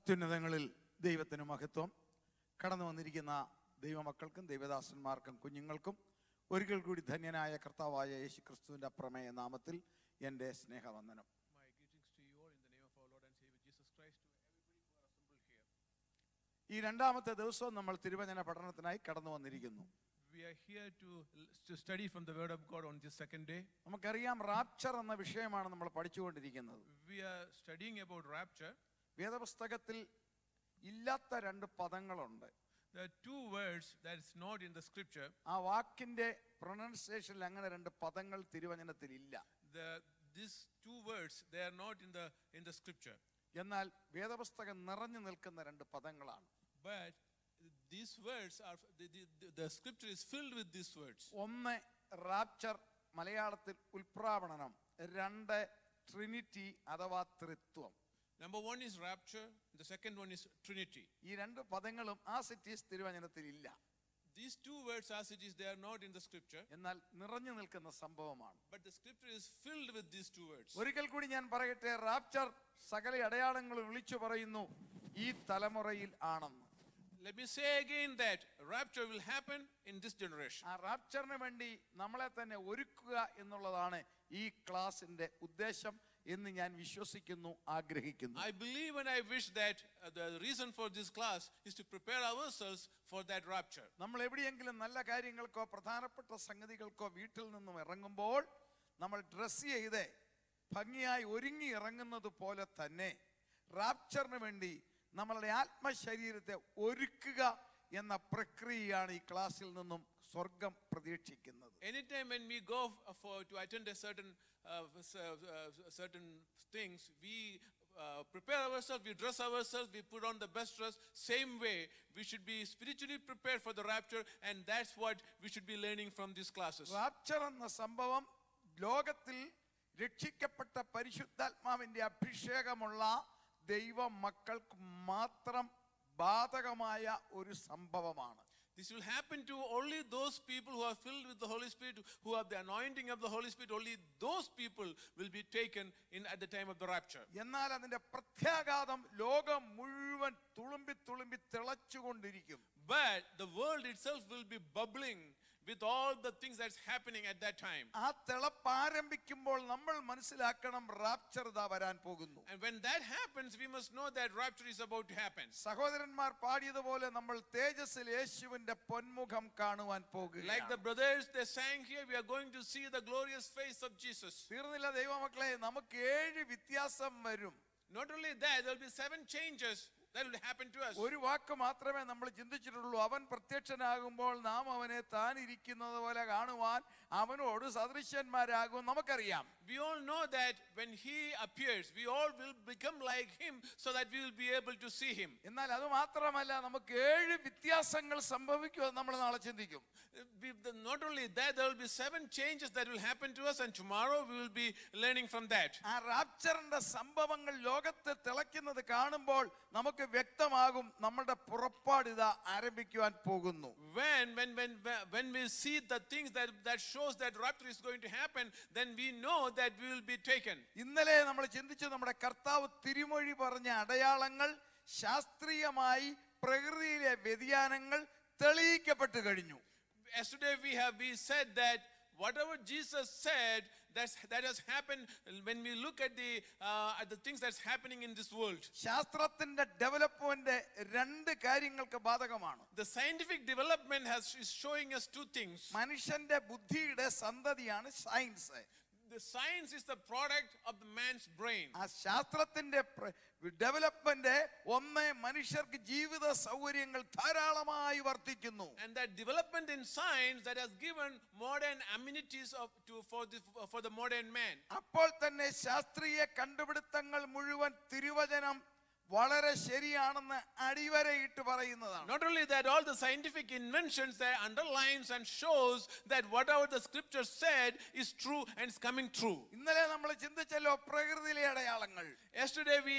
അത്യുന്നതങ്ങളിൽ ദൈവത്തിന് മഹത്വം കടന്നു വന്നിരിക്കുന്ന ദൈവമക്കൾക്കും ദൈവദാസന്മാർക്കും കുഞ്ഞുങ്ങൾക്കും ഒരിക്കൽ കൂടി ധന്യനായ കർത്താവായ യേശു ക്രിസ്തുവിന്റെ അപ്രമേയ നാമത്തിൽ എൻ്റെ സ്നേഹവന്ദനം My greetings to you all in the name of our Lord and Savior Jesus Christ, to everybody who are assembled here. ഈ രണ്ടാമത്തെ ദിവസവും നമ്മൾ തിരുവചന പഠനത്തിനായി കടന്നു വന്നിരിക്കുന്നു We are here to, to study from the Word of God on this second day. നമുക്കറിയാം rapture എന്ന വിഷയമാണ് നമ്മൾ പഠിച്ചുകൊണ്ടിരിക്കുന്നത് We are studying about rapture. വേദപുസ്തകത്തിൽ ഇല്ലാത്ത രണ്ട് പദങ്ങളുണ്ട് There are two words that is not in the scripture. ആ വാക്കിന്റെ പ്രൊനൗൺസിയേഷനിൽ അങ്ങനെ രണ്ട് പദങ്ങൾ തിരുവചനത്തിൽ ഇല്ല The, these two words, they are not in the, in the scripture. എന്നാൽ വേദപുസ്തകം നിറഞ്ഞു നിൽക്കുന്ന രണ്ട് പദങ്ങളാണ് But these words are, the, the, the- the scripture is filled with these words. ഒന്ന് റാപ്ചർ മലയാളത്തിൽ ഉൽപ്രാവണനം രണ്ട് ട്രിനിറ്റി അഥവാ ത്രിത്വം Number one is rapture, the second one is Trinity. ഈ രണ്ട് പദങ്ങളും ആ സിറ്റീസ് തിരുവചനത്തിൽ ഇല്ല These two words, as it is, they are not in the scripture. എന്നാൽ നിറഞ്ഞു നിൽക്കുന്ന സംഭവമാണ് But the scripture is filled with these two words. ഒരിക്കൽ കൂടി ഞാൻ പറയട്ടെ റാപ്ചർ സകല അടയാളങ്ങളും വിളിച്ചു പറയുന്നു ഈ തലമുറയിൽ ആണെന്ന് Let me say again that rapture will happen in this generation. ആ റാപ്ചറിന് വേണ്ടി നമ്മളെ തന്നെ ഒരുക്കുക എന്നുള്ളതാണ് ഈ ക്ലാസിന്റെ ഉദ്ദേശം എന്ന് ഞാൻ വിശ്വസിക്കുന്നു ആഗ്രഹിക്കുന്നു I believe and I wish that uh, the reason for this class is to prepare ourselves for that rapture. നമ്മൾ എവിടെയെങ്കിലും നല്ല കാര്യങ്ങൾക്കോ പ്രധാനപ്പെട്ട സംഗതികൾക്കോ വീട്ടിൽ നിന്നും ഇറങ്ങുമ്പോൾ നമ്മൾ ഡ്രസ് ചെയ്ത് ഭംഗിയായി ഒരുങ്ങി ഇറങ്ങുന്നത് പോലെ തന്നെ റാപ്ചറിന് വേണ്ടി നമ്മളുടെ ആത്മശരീരത്തെ ഒരുക്കുക എന്ന പ്രക്രിയയാണ് ഈ ക്ലാസ്സിൽ നിന്നും സ്വർഗം പ്രതീക്ഷിക്കുന്നത് Anytime when we go f- for to attend a certain uh, s- uh, uh, certain things, we uh, prepare ourselves, we dress ourselves, we put on the best dress. Same way, we should be spiritually prepared for the rapture, and that's what we should be learning from these classes. Rapture എന്ന സംഭവം ലോകത്തിൽ രക്ഷിക്കപ്പെട്ട പരിശുദ്ധാത്മാവിന്റെ അഭിഷേകമുള്ള ദൈവ മക്കൾക്ക് മാത്രം ബാധകമായ ഒരു സംഭവമാണ് This will happen to only those people who are filled with the Holy Spirit, who have the anointing of the Holy Spirit. Only those people will be taken in at the time of the rapture. എന്നാൽ അതിന്റെ പ്രത്യാഘാതം ലോകം മുഴുവൻ തുളുമ്പി തുളുമ്പി തിളച്ചുകൊണ്ടിരിക്കും But the world itself will be bubbling with all the things that's happening at that time. ആ തിളപ്പ് ആരംഭിക്കുമ്പോൾ നമ്മൾ മനസ്സിലാക്കണം റാപ്ചർ ഇതാ വരാൻ പോകുന്നു And when that happens, we must know that rapture is about to happen. സഹോദരന്മാർ പാടിയതുപോലെ നമ്മൾ തേജസ്സിൽ യേശുവിന്റെ പൊന്മുഖം കാണുവാൻ Like പോകുക the brothers they sang here, we are going to see the glorious face of Jesus. തീർന്നില്ല ദൈവമക്കളെ നമുക്ക് ഏഴ് വ്യത്യാസം വരും Not only that, there will be seven changes that will happen to us. ഒരു വാക്ക് മാത്രമേ നമ്മൾ ചിന്തിച്ചിട്ടുള്ളൂ അവൻ പ്രത്യക്ഷനാകുമ്പോൾ നാം അവനെ താൻ ഇരിക്കുന്നത് പോലെ കാണുവാൻ അവനോട് സദൃശ്യന്മാരാകും നമുക്കറിയാം We all know that when he appears, we all will become like him so that we will be able to see him. എന്നാൽ അത് മാത്രമല്ല നമുക്ക് ഏഴ് വ്യത്യാസങ്ങൾ സംഭവിക്കുമെന്ന് നമ്മൾ നാളെ ചിന്തിക്കും Uh, we- the- Not only that, there will be seven changes that will happen to us, and tomorrow we will be learning from that. ആ റാപ്ചറിന്റെ സംഭവങ്ങൾ ലോകത്ത് തിളയ്ക്കുന്നത് കാണുമ്പോൾ നമുക്ക് വ്യക്തമാകും നമ്മുടെ പുറപ്പാട് ഇതാ ആരംഭിക്കുവാൻ പോകുന്നു When, when, when, when we see the things that, that shows that rapture is going to happen, then we know that we will be taken. ഇന്നലെ നമ്മൾ ചിന്തിച്ചു നമ്മുടെ കർത്താവ് തിരുമൊഴി പറഞ്ഞ അടയാളങ്ങൾ ശാസ്ത്രീയമായി പ്രകൃതിയിലെ വ്യതിയാനങ്ങൾ തെളിയിക്കപ്പെട്ടു കഴിഞ്ഞു Yesterday we have we said that whatever Jesus said that's, that has happened when we look at the uh, at the things that's happening in this world. ശാസ്ത്രത്തിന്റെ ഡെവലപ്മെന്റ് രണ്ട് കാര്യങ്ങൾക്ക് ബാധകമാണ് The scientific development has is showing us two things. മനുഷ്യന്റെ ബുദ്ധിയുടെ സന്തതിയാണ് science The science is the product of the man's brain. ആ ശാസ്ത്രത്തിന്റെ development ഒന്ന് മനുഷ്യർക്ക് ജീവിത സൗകര്യങ്ങൾ ധാരാളമായി വർദ്ധിക്കുന്നു And that development in science that has given modern amenities of, to, for, the, for the modern man. അപ്പോൾ തന്നെ ശാസ്ത്രീയ കണ്ടുപിടുത്തങ്ങൾ മുഴുവൻ തിരുവചനം വളരെ ശരിയാണെന്ന് അടിവരയിട്ട് പറയുന്നതാണ് Not only that, all the scientific inventions that underlines and shows that whatever the scripture said is true and is coming true. ഇന്നലെ നമ്മൾ ചിന്തിച്ചല്ലോ പ്രകൃതിയിലെ അടയാളങ്ങൾ Yesterday we,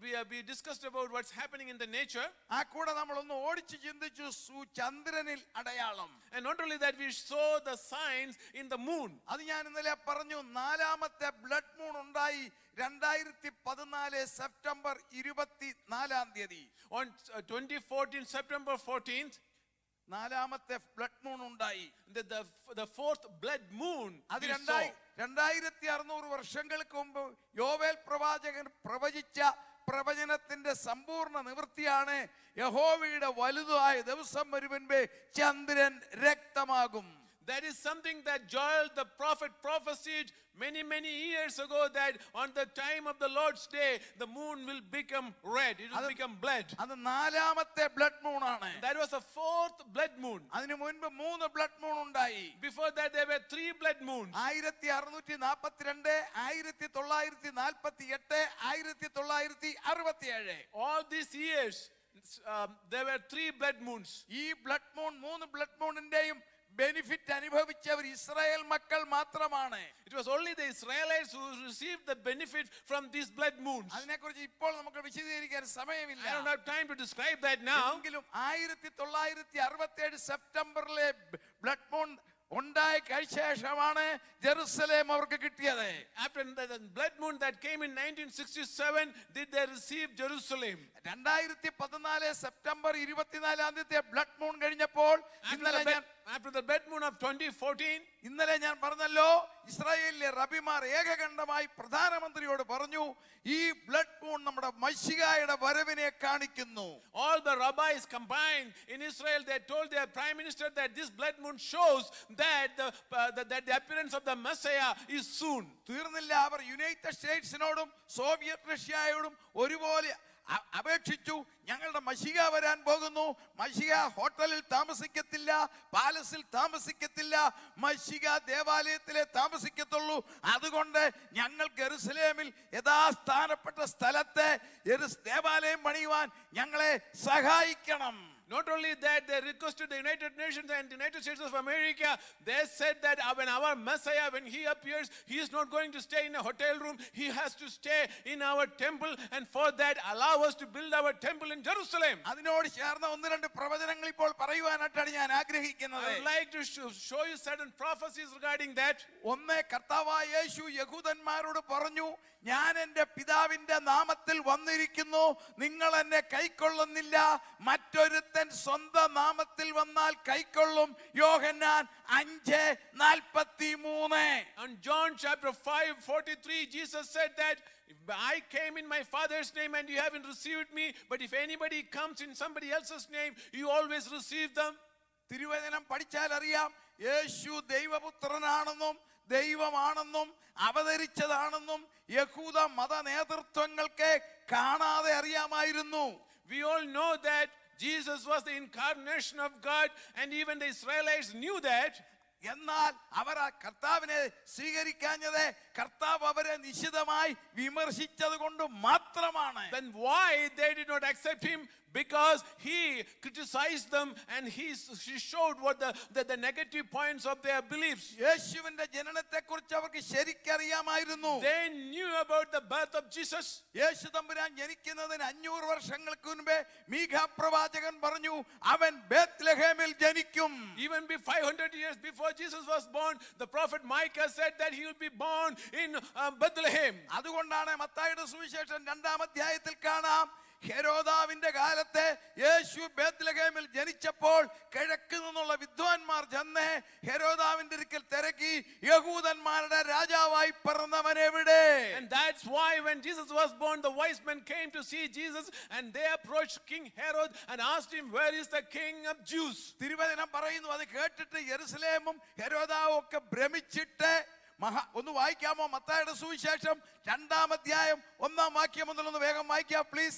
we, uh, we discussed about what's happening in the nature. ആ കൂടെ നമ്മൾ ഒന്ന് ഓടിച്ച് ചിന്തിച്ചു സു ചന്ദ്രനിൽ അടയാളം And not only that, we saw the signs in the moon. അത് ഞാൻ ഇന്നലെ പറഞ്ഞു നാലാമത്തെ ബ്ലഡ് മൂൺ ഉണ്ടായി രണ്ടായിരത്തി പതിനാല് സെപ്റ്റംബർ ഇരുപത്തി നാലാം തീയതി On uh, 2014, September 14th, നാലാമത്തെ ബ്ലഡ് മൂൺ ഉണ്ടായി the, the, the fourth blood moon അത് we saw. രണ്ടായി രണ്ടായിരത്തി അറുന്നൂറ് വർഷങ്ങൾക്ക് മുമ്പ് യോവേൽ പ്രവാചകൻ പ്രവചിച്ച പ്രവചനത്തിന്റെ സമ്പൂർണ്ണ നിവൃത്തിയാണ് യഹോവയുടെ വലുതായ ദിവസം വരുമ്പേ ചന്ദ്രൻ രക്തമാകും That is something that Joel the prophet prophesied many, many years ago that on the time of the Lord's day, the moon will become red, it will Adu- become blood. അത് നാലാമത്തെ ബ്ലഡ് മൂൺ ആണ് That was the fourth blood moon. അതിനു മുൻപ് മൂന്ന് blood moon ഉണ്ടായി Before that, there were three blood moons. ആയിരത്തി അറുന്നൂറ്റി നാൽപ്പത്തിരണ്ട് ആയിരത്തി തൊള്ളായിരത്തി നാൽപ്പത്തി എട്ട് ആയിരത്തി തൊള്ളായിരത്തി അറുപത്തി ഏഴ് All these years, um, there were three blood moons. ഈ ബ്ലഡ് മൂൺ മൂന്ന് ബ്ലഡ് മൂണിന്റെയും ബെനിഫിറ്റ് അനുഭവിച്ചവർ ഇസ്രായേൽ മക്കൾ മാത്രമാണ് It was only the Israelites who received the benefit from these blood moons. അതിനെക്കുറിച്ച് ഇപ്പോൾ നമുക്ക് വിശദീകരിക്കാൻ I don't സമയമില്ല have time to describe that now. എങ്കിലും ആയിരത്തി തൊള്ളായിരത്തി അറുപത്തി ഏഴ് സെപ്റ്റംബറിലെ ബ്ലഡ് മൂൺ ഉണ്ടായി കഴിച്ച ശേഷമാണ് ജെറുസലേം അവർക്ക് കിട്ടിയത് After the, the blood moon that came in 1967, did they receive Jerusalem? രണ്ടായിരത്തി പതിനാല് സെപ്റ്റംബർ ഇരുപത്തിനാലാം തീയതി ബ്ലഡ് മൂൺ കഴിഞ്ഞപ്പോൾ After ഇന്നലെ the, ഞാൻ blood, after the blood moon of 2014, ഇന്നലെ ഞാൻ പറഞ്ഞല്ലോ ഇസ്രായേലിലെ റബിമാർ ഏകകണ്ഠമായി പ്രധാനമന്ത്രിയോട് പറഞ്ഞു ഈ ബ്ലഡ് മൂൺ നമ്മുടെ മഷികായുടെ വരവിനെ കാണിക്കുന്നു all the rabbis combined in Israel, they told their prime minister that this blood moon shows that the, uh, that, that the appearance of the Messiah is soon. തീർന്നില്ല അവർ യുണൈറ്റഡ് സ്റ്റേറ്റ്സിനോടും സോവിയറ്റ് റഷ്യയോടും ഒരുപോലെ അ- അപേക്ഷിച്ചു ഞങ്ങളുടെ മഷിക വരാൻ പോകുന്നു മഷിക ഹോട്ടലിൽ താമസിക്കത്തില്ല പാലസിൽ താമസിക്കത്തില്ല മഷിക ദേവാലയത്തിലെ താമസിക്കത്തുള്ളൂ അതുകൊണ്ട് ഞങ്ങൾ ജെറുസലേമിൽ യഥാസ്ഥാനപ്പെട്ട സ്ഥലത്തെ ജെറുസ് ദേവാലയം പണിയുവാൻ ഞങ്ങളെ സഹായിക്കണം Not only that, they requested the United Nations and the United States of America. They said that uh, when our Messiah, when he appears, he is not going to stay in a hotel room. He has to stay in our temple. And for that, allow us to build our temple in Jerusalem. അതിനോട് ചേർന്ന ഒന്ന് രണ്ട് പ്രവചനങ്ങൾ ഇപ്പോൾ പറയുവാനായിട്ടാണ് ഞാൻ I ആഗ്രഹിക്കുന്നത് would like to show, show you certain prophecies regarding that. ഒന്ന് കർത്താവായ യേശു യഹൂദന്മാരോട് പറഞ്ഞു ഞാൻ എൻ്റെ പിതാവിന്റെ നാമത്തിൽ വന്നിരിക്കുന്നു നിങ്ങൾ എന്നെ കൈക്കൊള്ളുന്നില്ല മറ്റൊരുത്തൻ സ്വന്തം നാമത്തിൽ വന്നാൽ കൈക്കൊള്ളും യോഹന്നാൻ അഞ്ച് നാൽപ്പത്തി മൂന്ന് On John chapter 5, 43, Jesus said that if I came in my Father's name and you haven't received me, but if anybody comes in somebody else's name, you always receive them. തിരുവചനം പഠിച്ചാൽ അറിയാം യേശു ദൈവപുത്രനാണെന്നും ദൈവമാണെന്നും അവതരിച്ചതാണെന്നും യഹൂദ മത നേതൃത്വങ്ങൾക്ക് കാണാതെ അറിയാമായിരുന്നു We all know that Jesus was the incarnation of God, and even the Israelites knew that. എന്നാൽ അവർ ആ കർത്താവിനെ സ്വീകരിക്കാഞ്ഞത് കർത്താവ് അവരെ നിശിതമായി വിമർശിച്ചത് കൊണ്ട് മാത്രമാണ് Then why they did not accept him? Because he criticized them and he, he showed what the, the, the negative points of their beliefs. യേശുവിന്റെ ജനനത്തെ കുറിച്ച് അവർക്ക് ശരിക്കറിയാമായിരുന്നു They knew about the birth of Jesus. യേശു തമ്പുരാൻ ജനിക്കുന്നതിന് അഞ്ഞൂറ് വർഷങ്ങൾക്ക് മുൻപേ മീഖ പ്രവാചകൻ പറഞ്ഞു അവൻ ബേത്ലഹേമിൽ ജനിക്കും Even be 500 years before Jesus was born, the prophet Micah said that he will be born in uh, Bethlehem. അതുകൊണ്ടാണ് മത്തായിയുടെ സുവിശേഷം രണ്ടാം അധ്യായത്തിൽ കാണാം ഹെരോദാവിന്റെ കാലത്ത് യേശു ബേത്ലഹേമിൽ ജനിച്ചപ്പോൾ കിഴക്ക് നിന്നുള്ള വിദ്വാൻമാർ ചെന്ന് ഹെരോദാവിന്റെ ഒരിക്കൽ തിരക്കി യഹൂദന്മാരുടെ രാജാവായി പിറന്നവൻ എവിടെ And that's why when Jesus was born, the wise men came to see Jesus and they approached King Herod and asked him, Where is the king of Jews? തിരുവചനം പറയുന്നു അത് കേട്ടിട്ട് യെരുസലേമും ഹെരോദാവും ഒക്കെ ഭ്രമിച്ചിട്ട് മഹാ ഒന്ന് വായിക്കാമോ മത്തായുടെ സുവിശേഷം രണ്ടാം അധ്യായം ഒന്നാം വാക്യം മുതലൊന്ന് വേഗം വായിക്കാം പ്ലീസ്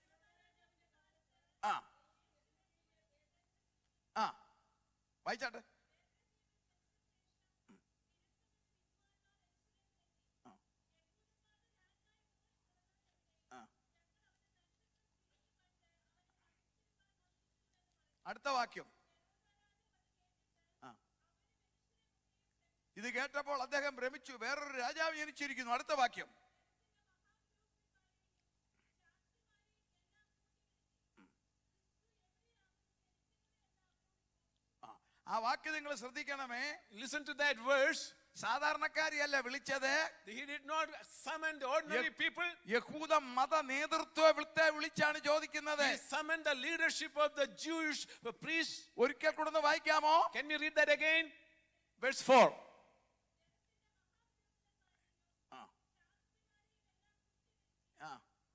ആ ആ വായിച്ചാട്ടെ ആ. ആ. അടുത്ത വാക്യം ആ. ഇത് കേട്ടപ്പോൾ അദ്ദേഹം ഭ്രമിച്ചു വേറൊരു രാജാവ് ജനിച്ചിരിക്കുന്നു അടുത്ത വാക്യം ആ വാക്ക് നിങ്ങൾ ശ്രദ്ധിക്കണമേ Listen to that verse. സാധാരണക്കാരിയല്ല വിളിച്ചത് He did not summon the ordinary Yep. people. യഹൂദ മത നേതൃത്വത്തെ വിളിച്ചാണ് ചോദിക്കുന്നത് He summoned the leadership of the Jewish priests. ഒരിക്കൽ കൂടെ ഒന്ന് വായിക്കാമോ Can we read that again? Verse 4. ആ.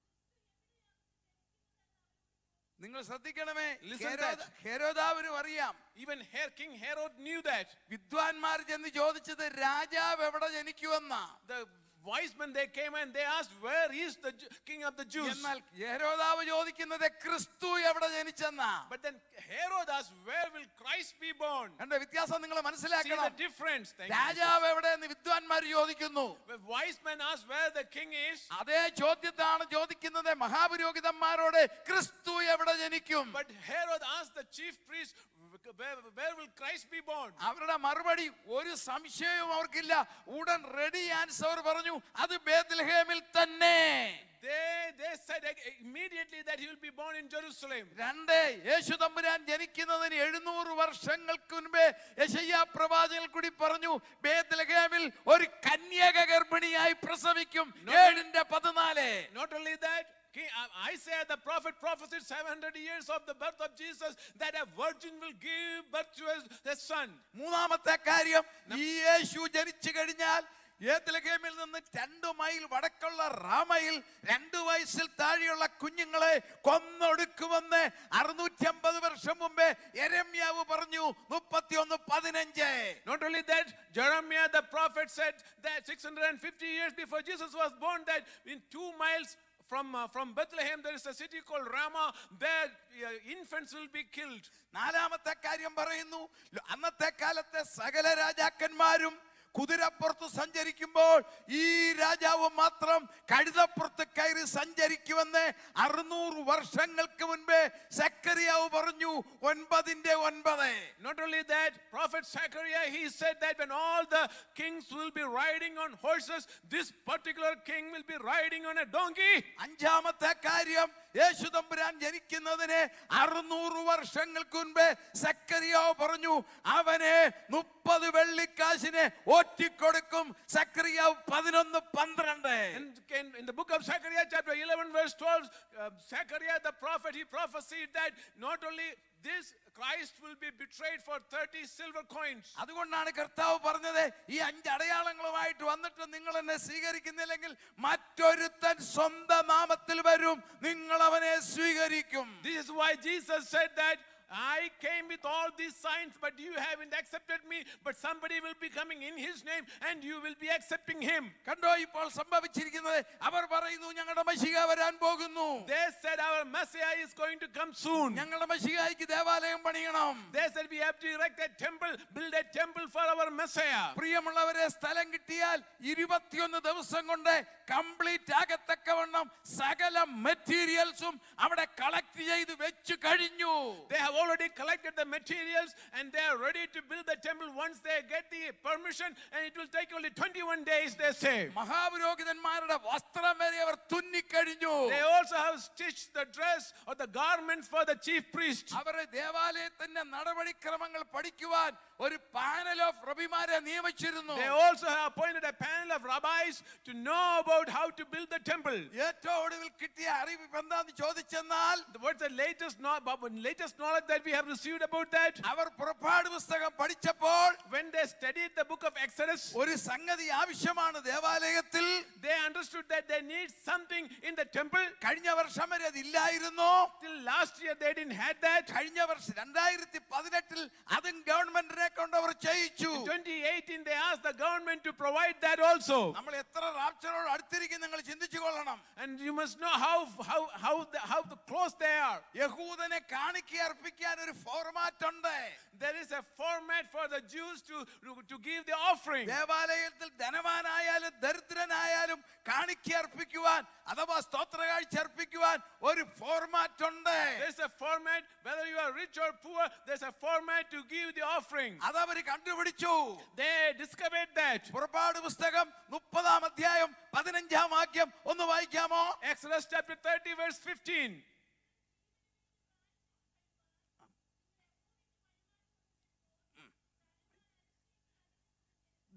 നിങ്ങൾ ശ്രദ്ധിക്കണമേ Listen ഹെരോദ- that. ഹെരോദാവിനും അറിയാം Even Her- King Herod knew that. വിദ്വാൻമാർ ചെന്ന് ചോദിച്ചത് രാജാവ് എവിടെ ജനിക്കുമെന്നാ The wise men they came and they asked, Where is the Ju- king of the Jews? എന്നാൽ ഹെരോദാവ് ചോദിക്കുന്നത് ക്രിസ്തു എവിടെ ജനിച്ചെന്നാ But then Herod asked, Where will Christ be born? എന്റെ വ്യത്യാസം നിങ്ങൾ See the മനസ്സിലാക്കണം difference. Thank you. രാജാവ് എവിടെയെന്ന് വിദ്വാൻമാർ ചോദിക്കുന്നു The wise men asked where the king is, അതേ ചോദ്യത്താണ് ചോദിക്കുന്നത് മഹാപുരോഹിതന്മാരോട് ക്രിസ്തു എവിടെ ജനിക്കും but Herod asked the chief priest, where, where will Christ be born? അവരുടെ മറുപടി ഒരു സംശയവും അവർക്കില്ല ഉടൻ റെഡി ആൻസർ പറഞ്ഞു അത് ബേത്ലഹേമിൽ തന്നെ They, they said immediately that he will be born in Jerusalem. രണ്ട് യേശു തമ്പുരാൻ ജനിക്കുന്നതിന് എഴുന്നൂറ് വർഷങ്ങൾക്ക് മുൻപേ യശയ്യാ പ്രവാചകൻ കൂടി പറഞ്ഞു ബേത്ലഹേമിൽ ഒരു കന്യക ഗർഭിണിയായി പ്രസവിക്കും ഏഴിന്റെ പതിനാല് Not only that, King uh, Isaiah the prophet prophesied 700 years of the birth of Jesus that a virgin will give birth to a, a son. മൂന്നാമത്തെ കാര്യം ഈ യേശു ജനിച്ചു കഴിഞ്ഞാൽ ഏത്തലഗേമിൽ നിന്ന് രണ്ടു മൈൽ വടക്കുള്ള റാമയിൽ രണ്ടു വയസ്സിൽ താഴെയുള്ള കുഞ്ഞുങ്ങളെ കൊന്നൊടുക്കുമെന്ന് അറുന്നൂറ്റി അമ്പത് വർഷം മുമ്പേ എരമ്യാവ് പറഞ്ഞു മുപ്പത്തിയൊന്ന് പതിനഞ്ച് Not only that, Jeremiah the prophet said that 650 years before Jesus was born, that in two miles from, uh, from Bethlehem there is a city called Ramah, there uh, infants will be killed. നാലാമത്തെ കാര്യം പറയുന്നു അന്നത്തെ കാലത്തെ സകല രാജാക്കന്മാരും കുതിരപ്പുറത്ത് സഞ്ചരിക്കുമ്പോൾ ഈ രാജാവ് മാത്രം കഴുതപ്പുറത്ത് കയറി സഞ്ചരിക്കുമെന്ന് അറുന്നൂറ് വർഷങ്ങൾക്ക് മുൻപേ സക്കറിയാവ് പറഞ്ഞു ഒൻപതിന്റെ ഒൻപത് Not only that, Prophet Zechariah, he said that when all the kings will be riding on horses, this particular king will be riding on a donkey. അഞ്ചാമത്തെ കാര്യം യേശു തമ്പുരാൻ ജനിക്കുന്നതിന് അറുന്നൂറ് വർഷങ്ങൾക്ക് മുൻപേ സക്കറിയാവ് പറഞ്ഞു അവനെ മുപ്പത് വെള്ളിക്കാശിന് ഒറ്റിക്കൊടുക്കും സക്കറിയാവ് പതിനൊന്ന് പന്ത്രണ്ട് And in, in the book of Zechariah, chapter 11, verse 12, uh, Zechariah the prophet, he prophesied that not only this Christ will be betrayed for 30 silver coins. അതുകൊണ്ടാണ് കർത്താവ് പറഞ്ഞത് ഈ അഞ്ച് അടയാളങ്ങളുമായിട്ട് വന്നിട്ട് നിങ്ങൾ എന്നെ സ്വീകരിക്കുന്നില്ലെങ്കിൽ മറ്റൊരുത്തൻ സ്വന്തം നാമത്തിൽ വരും നിങ്ങൾ അവനെ സ്വീകരിക്കും This is why Jesus said that I came with all these signs, but you haven't accepted me. But somebody will be coming in his name, and you will be accepting him. കണ്ടോ ഇപ്പോൾ സംഭവിച്ചിരിക്കുന്നത് അവർ പറയുന്നു ഞങ്ങളുടെ മഷിക വരാൻ പോകുന്നു They said our Messiah is going to come soon. ഞങ്ങളുടെ മഷികായ്ക്ക് ദേവാലയം പണിയണം They said we have to erect a temple, build a temple for our Messiah. പ്രിയമുള്ളവരെ സ്ഥലം കിട്ടിയാൽ ഇരുപത്തിയൊന്ന് ദിവസം കൊണ്ട് കംപ്ലീറ്റ് ആകത്തക്കവണ്ണം സകല മെറ്റീരിയൽസും അവിടെ കളക്ട് ചെയ്ത് വെച്ച് കഴിഞ്ഞു They have already collected the materials and they are ready to build the temple once they get the permission, and it will take only 21 days, they say. മഹാപുരോഹിതന്മാരുടെ വസ്ത്രം വരെ അവർ തുന്നിക്കഴിഞ്ഞു They also have stitched the dress or the garments for the chief priest. അവരെ ദേവാലയത്തിന്റെ നടപടിക്രമങ്ങൾ പഠിക്കുവാൻ ഒരു panel of റബിമാരെ നിയമിച്ചിരുന്നു They also have appointed a panel of rabbis to know about how to build the temple. ഏറ്റവും ഒടുവിൽ കിട്ടിയ അറിവ് ഇപ്പൊ എന്താന്ന് ചോദിച്ചെന്നാൽ What's the latest, know- latest knowledge that we have received about that? അവർ പുറപ്പാട് പുസ്തകം പഠിച്ചപ്പോൾ When they studied the book of Exodus, ഒരു സംഗതി ആവശ്യമാണ് ദേവാലയത്തിൽ they understood that they need something in the temple. കഴിഞ്ഞ വർഷം വരെ അതില്ലായിരുന്നു Till last year, they didn't have that. കഴിഞ്ഞ വർഷം രണ്ടായിരത്തി പതിനെട്ടിൽ അതും ഗവൺമെന്റിനെ കൊണ്ട് അവർ ചെയ്യിച്ചു In 2018, they asked the government to provide that also. നമ്മൾ എത്ര റാപ്ചറോട് അടുത്തിരിക്കും നിങ്ങൾ ചിന്തിച്ചു കൊള്ളണം And you must know how, how, how, the, how the close they are. യഹൂദനെ കാണിക്ക അർപ്പിക്കാൻ ഒരു ഫോർമാറ്റ് ഉണ്ട് There is a format for the Jews to, to give the offering. ദേവാലയത്തിൽ ധനവാനായാലും ദരിദ്രനായാലും കാണിക്ക അർപ്പിക്കുവാൻ അഥവാ സ്തോത്രകാഴ്ച അർപ്പിക്കുവാൻ ഒരു ഫോർമാറ്റ് ഉണ്ട് There's a format, whether you are rich or poor, there's a format to give the offering. അതവര് കണ്ടുപിടിച്ചു They discovered that. പുറപ്പാട് പുസ്തകം മുപ്പതാം അധ്യായം പതിനഞ്ചാം വാക്യം ഒന്ന് വായിക്കാമോ Exodus chapter 30, verse 15.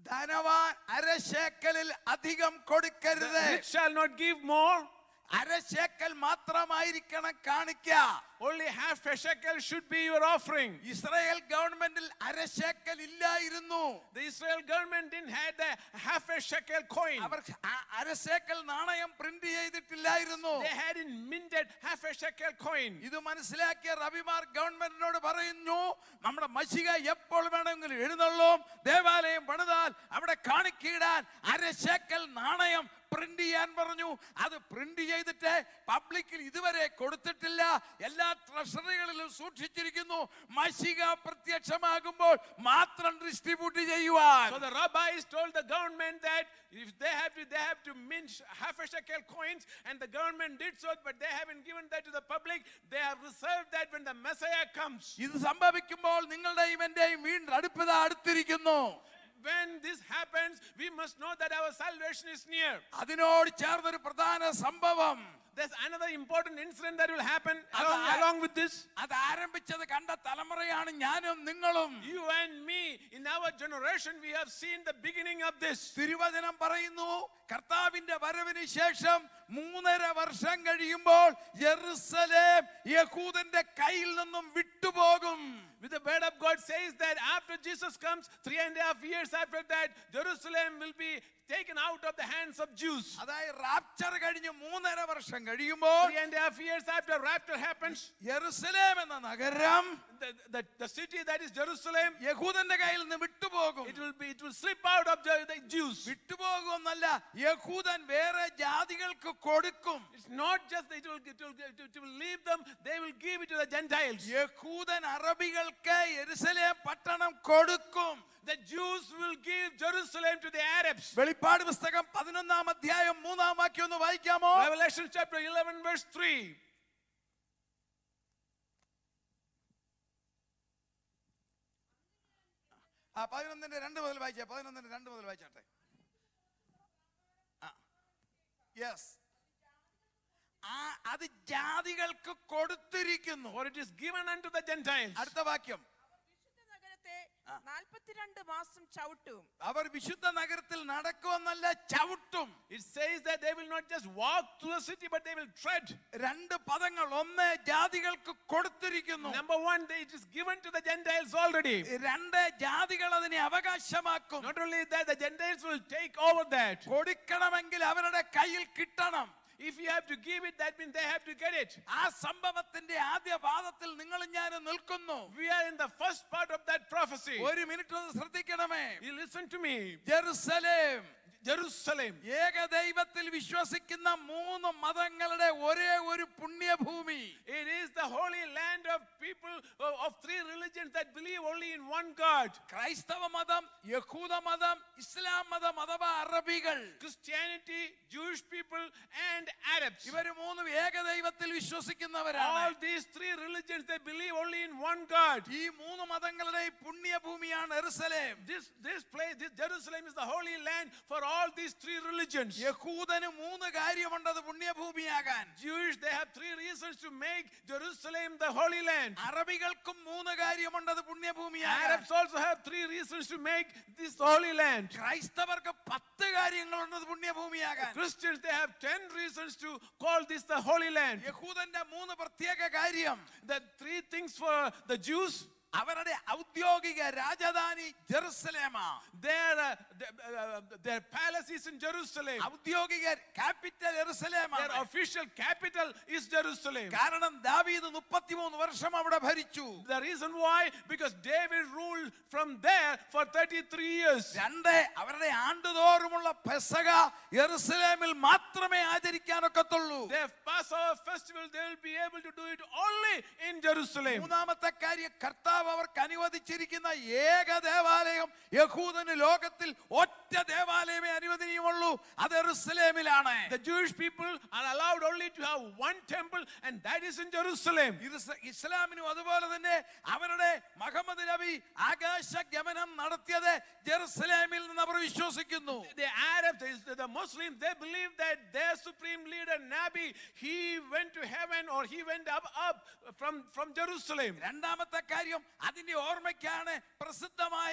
ധനവാൻ അരശേക്കലിൽ അധികം കൊടുക്കരുത് Rich shall not give more. അരശേക്കൽ മാത്രമായിരിക്കണം കാണിക്ക Only half a shekel should be your offering. Israel ഗവൺമെന്റിൽ അരശേക്കൽ ഇല്ലായിരുന്നു The Israel government didn't have the half a shekel coin. അവർ അ- അരശേക്കൽ നാണയം പ്രിന്റ് ചെയ്തിട്ടില്ലായിരുന്നു They hadn't minted half a shekel coin. ഇത് മനസ്സിലാക്കിയ റബിമാർ ഗവൺമെന്റിനോട് പറയുന്നു നമ്മുടെ മഷിക എപ്പോൾ വേണമെങ്കിലും എഴുന്നള്ളും ദേവാലയം പണിതാൽ അവിടെ കാണിക്കിടാൻ അരശേക്കൽ നാണയം പ്രിന്റ് ചെയ്യാൻ പറഞ്ഞു അത് പ്രിന്റ് ചെയ്തിട്ട് പബ്ലിക്കിൽ ഇതുവരെ കൊടുത്തിട്ടില്ല എല്ലാ ട്രഷറികളിലും സൂക്ഷിച്ചിരിക്കുന്നു മഷിക പ്രത്യക്ഷമാകുമ്പോൾ മാത്രം ഡിസ്ട്രിബ്യൂട്ട് ചെയ്യുവാൻ So the rabbis told the government that if they have to, they have to mint half a shekel coins, and the government did so, but they haven't given that to the public. They have reserved that when the Messiah comes. ഇത് സംഭവിക്കുമ്പോൾ നിങ്ങളുടെയും എന്റെയും വീണ്ടും അടുപ്പത അടുത്തിരിക്കുന്നു When this happens, we must know that our salvation is near. അതിനോട് ചേർന്നൊരു പ്രധാന സംഭവം There's another important incident that will happen Ada- along, along with this. അത് ആരംഭിച്ചത് കണ്ട തലമുറയാണ് ഞാനും നിങ്ങളും You and me, in our generation, we have seen the beginning of this. തിരുവചനം പറയുന്നു കർത്താവിന്റെ വരവിന് ശേഷം മൂന്നര വർഷം കഴിയുമ്പോൾ യെറുസലേം യഹൂദന്റെ കയ്യിൽ നിന്നും വിട്ടുപോകും With the word of God says that after Jesus comes, three and a half years after that, Jerusalem will be taken out of the hands of Jews. അതായത് റാപ്ചർ കഴിഞ്ഞ് മൂന്നര വർഷം കഴിയുമ്പോൾ Three and a half years after rapture happens, Jerusalem എന്ന നഗരം the, the, the city that is Jerusalem, യഹൂദന്റെ കയ്യിൽ നിന്ന് വിട്ടുപോകും it will be it will slip out of the, the Jews. വിട്ടുപോകുമെന്നല്ല യഹൂദൻ വേറെ ജാതികൾക്ക് കൊടുക്കും It's not just that it will, it will, it will leave them, they will give it to the Gentiles. യഹൂദൻ അറബികൾക്ക് യെരുസലേം പട്ടണം കൊടുക്കും The Jews will give Jerusalem to the Arabs. വെളിപ്പാട് പുസ്തകം പതിനൊന്നാം അധ്യായം മൂന്നാം വാക്യം ഒന്ന് വായിക്കാമോ Revelation chapter 11, verse 3. ആ പതിനൊന്നിന്റെ രണ്ട് മുതൽ വായിച്ചേ പതിനൊന്നിന്റെ രണ്ട് മുതൽ വായിച്ചാട്ടെ യെസ് ആ അത് ജാതികൾക്ക് കൊടുത്തിരിക്കുന്നു For it is given unto the Gentiles. അടുത്ത വാക്യം വിശുദ്ധ നഗരത്തെ നാൽപ്പത്തിരണ്ട് മാസം ചവിട്ടും അവർ വിശുദ്ധ നഗരത്തിൽ നടക്കുമെന്നല്ല ചവിട്ടും It says that they will not just walk through the city, but they will tread. രണ്ട് പദങ്ങൾ ഒന്ന് ജാതികൾക്ക് കൊടുത്തിരിക്കുന്നു Number one, they- it is given to the Gentiles already. രണ്ട് ജാതികൾ അതിനെ അവകാശമാക്കും Not only that, the Gentiles will take over that. കൊടുക്കണമെങ്കിൽ അവരുടെ കയ്യിൽ കിട്ടണം If you have to give it, that means they have to get it. ആ സംഭവത്തിന്റെ ആദ്യ പാദത്തിൽ നിങ്ങളും ഞാനും നിൽക്കുന്നു We are in the first part of that prophecy. ഒരു മിനിറ്റ് ഒന്ന് ശ്രദ്ധിക്കണമേ You listen to me. Jerusalem Jerusalem. ഏകദൈവത്തിൽ വിശ്വസിക്കുന്ന മൂന്ന് മതങ്ങളുടെ ഒരേ ഒരു പുണ്യഭൂമി It is the holy land of people of, of three religions that believe only in one God. ക്രൈസ്തവ മതം യഹൂദ മതം ഇസ്ലാം മതം അഥവാ അറബികൾ Christianity, Jewish people, and Arabs. ഇവര് മൂന്നും ഏകദൈവത്തിൽ വിശ്വസിക്കുന്നവരാണ് All these three religions, they believe only in one God. ഈ മൂന്ന് മതങ്ങളുടെ പുണ്യഭൂമിയാണ് Jerusalem This, this place, this Jerusalem is the holy land for all these three religions. യഹൂദന് മൂന്ന് കാര്യമുണ്ട് അത് പുണ്യഭൂമിയാകാൻ Jewish, they have three reasons to make Jerusalem the holy land. അറബികൾക്കും മൂന്ന് കാര്യമുണ്ട് അത് പുണ്യഭൂമിയാകാൻ Arabs also have three reasons to make this the holy land. ക്രൈസ്തവർക്ക് പത്ത് കാര്യങ്ങളുണ്ട് അത് പുണ്യഭൂമിയാകാൻ Christians, they have ten reasons to call this the holy land. യഹൂദന്റെ മൂന്ന് പ്രത്യേക കാര്യം The three things for the Jews, അവരുടെ ഔദ്യോഗിക രാജധാനി ജെറുസലേമാ their, uh, their, uh, their palace is in Jerusalem. ഔദ്യോഗിക ക്യാപിറ്റൽ Their ജെറുസലേമാണ് official capital is Jerusalem. കാരണം ദാവീദ് മുപ്പത്തിമൂന്ന് വർഷം അവിടെ ഭരിച്ചു The reason why, because David ruled from there for 33 years. രണ്ട് അവരുടെ ആണ്ടുതോറുമുള്ള പെസക യെറുസലേമിൽ മാത്രമേ ആചരിക്കാനൊക്കത്തുള്ളൂ Their Passover festival, they will be able to do it only in Jerusalem. മൂന്നാമത്തെ കാര്യം കർത്താവ് അവർക്ക് അനുവദിച്ചിരിക്കുന്ന ഏക ദേവാലയം യഹൂദന് ലോകത്തിൽ ഒറ്റ ദേവാലയമേ അനുവദനീയമുള്ളൂ അത് എറുസലേമിലാണ് The Jewish people are allowed only to have one temple, and that is in Jerusalem. ഇത് സ- ഇസ്ലാമിനും അതുപോലെ തന്നെ അവരുടെ മുഹമ്മദ് നബി ആകാശ ഗമനം നടത്തിയത് ജെറുസലേമിൽ നിന്ന് അവർ വിശ്വസിക്കുന്നു The Arabs, the, the Muslims, they believe that their supreme leader, Nabi, he went to heaven or he went up, up from, from Jerusalem. രണ്ടാമത്തെ കാര്യം അതിന്റെ ഓർമ്മയ്ക്കാണ് പ്രസിദ്ധമായ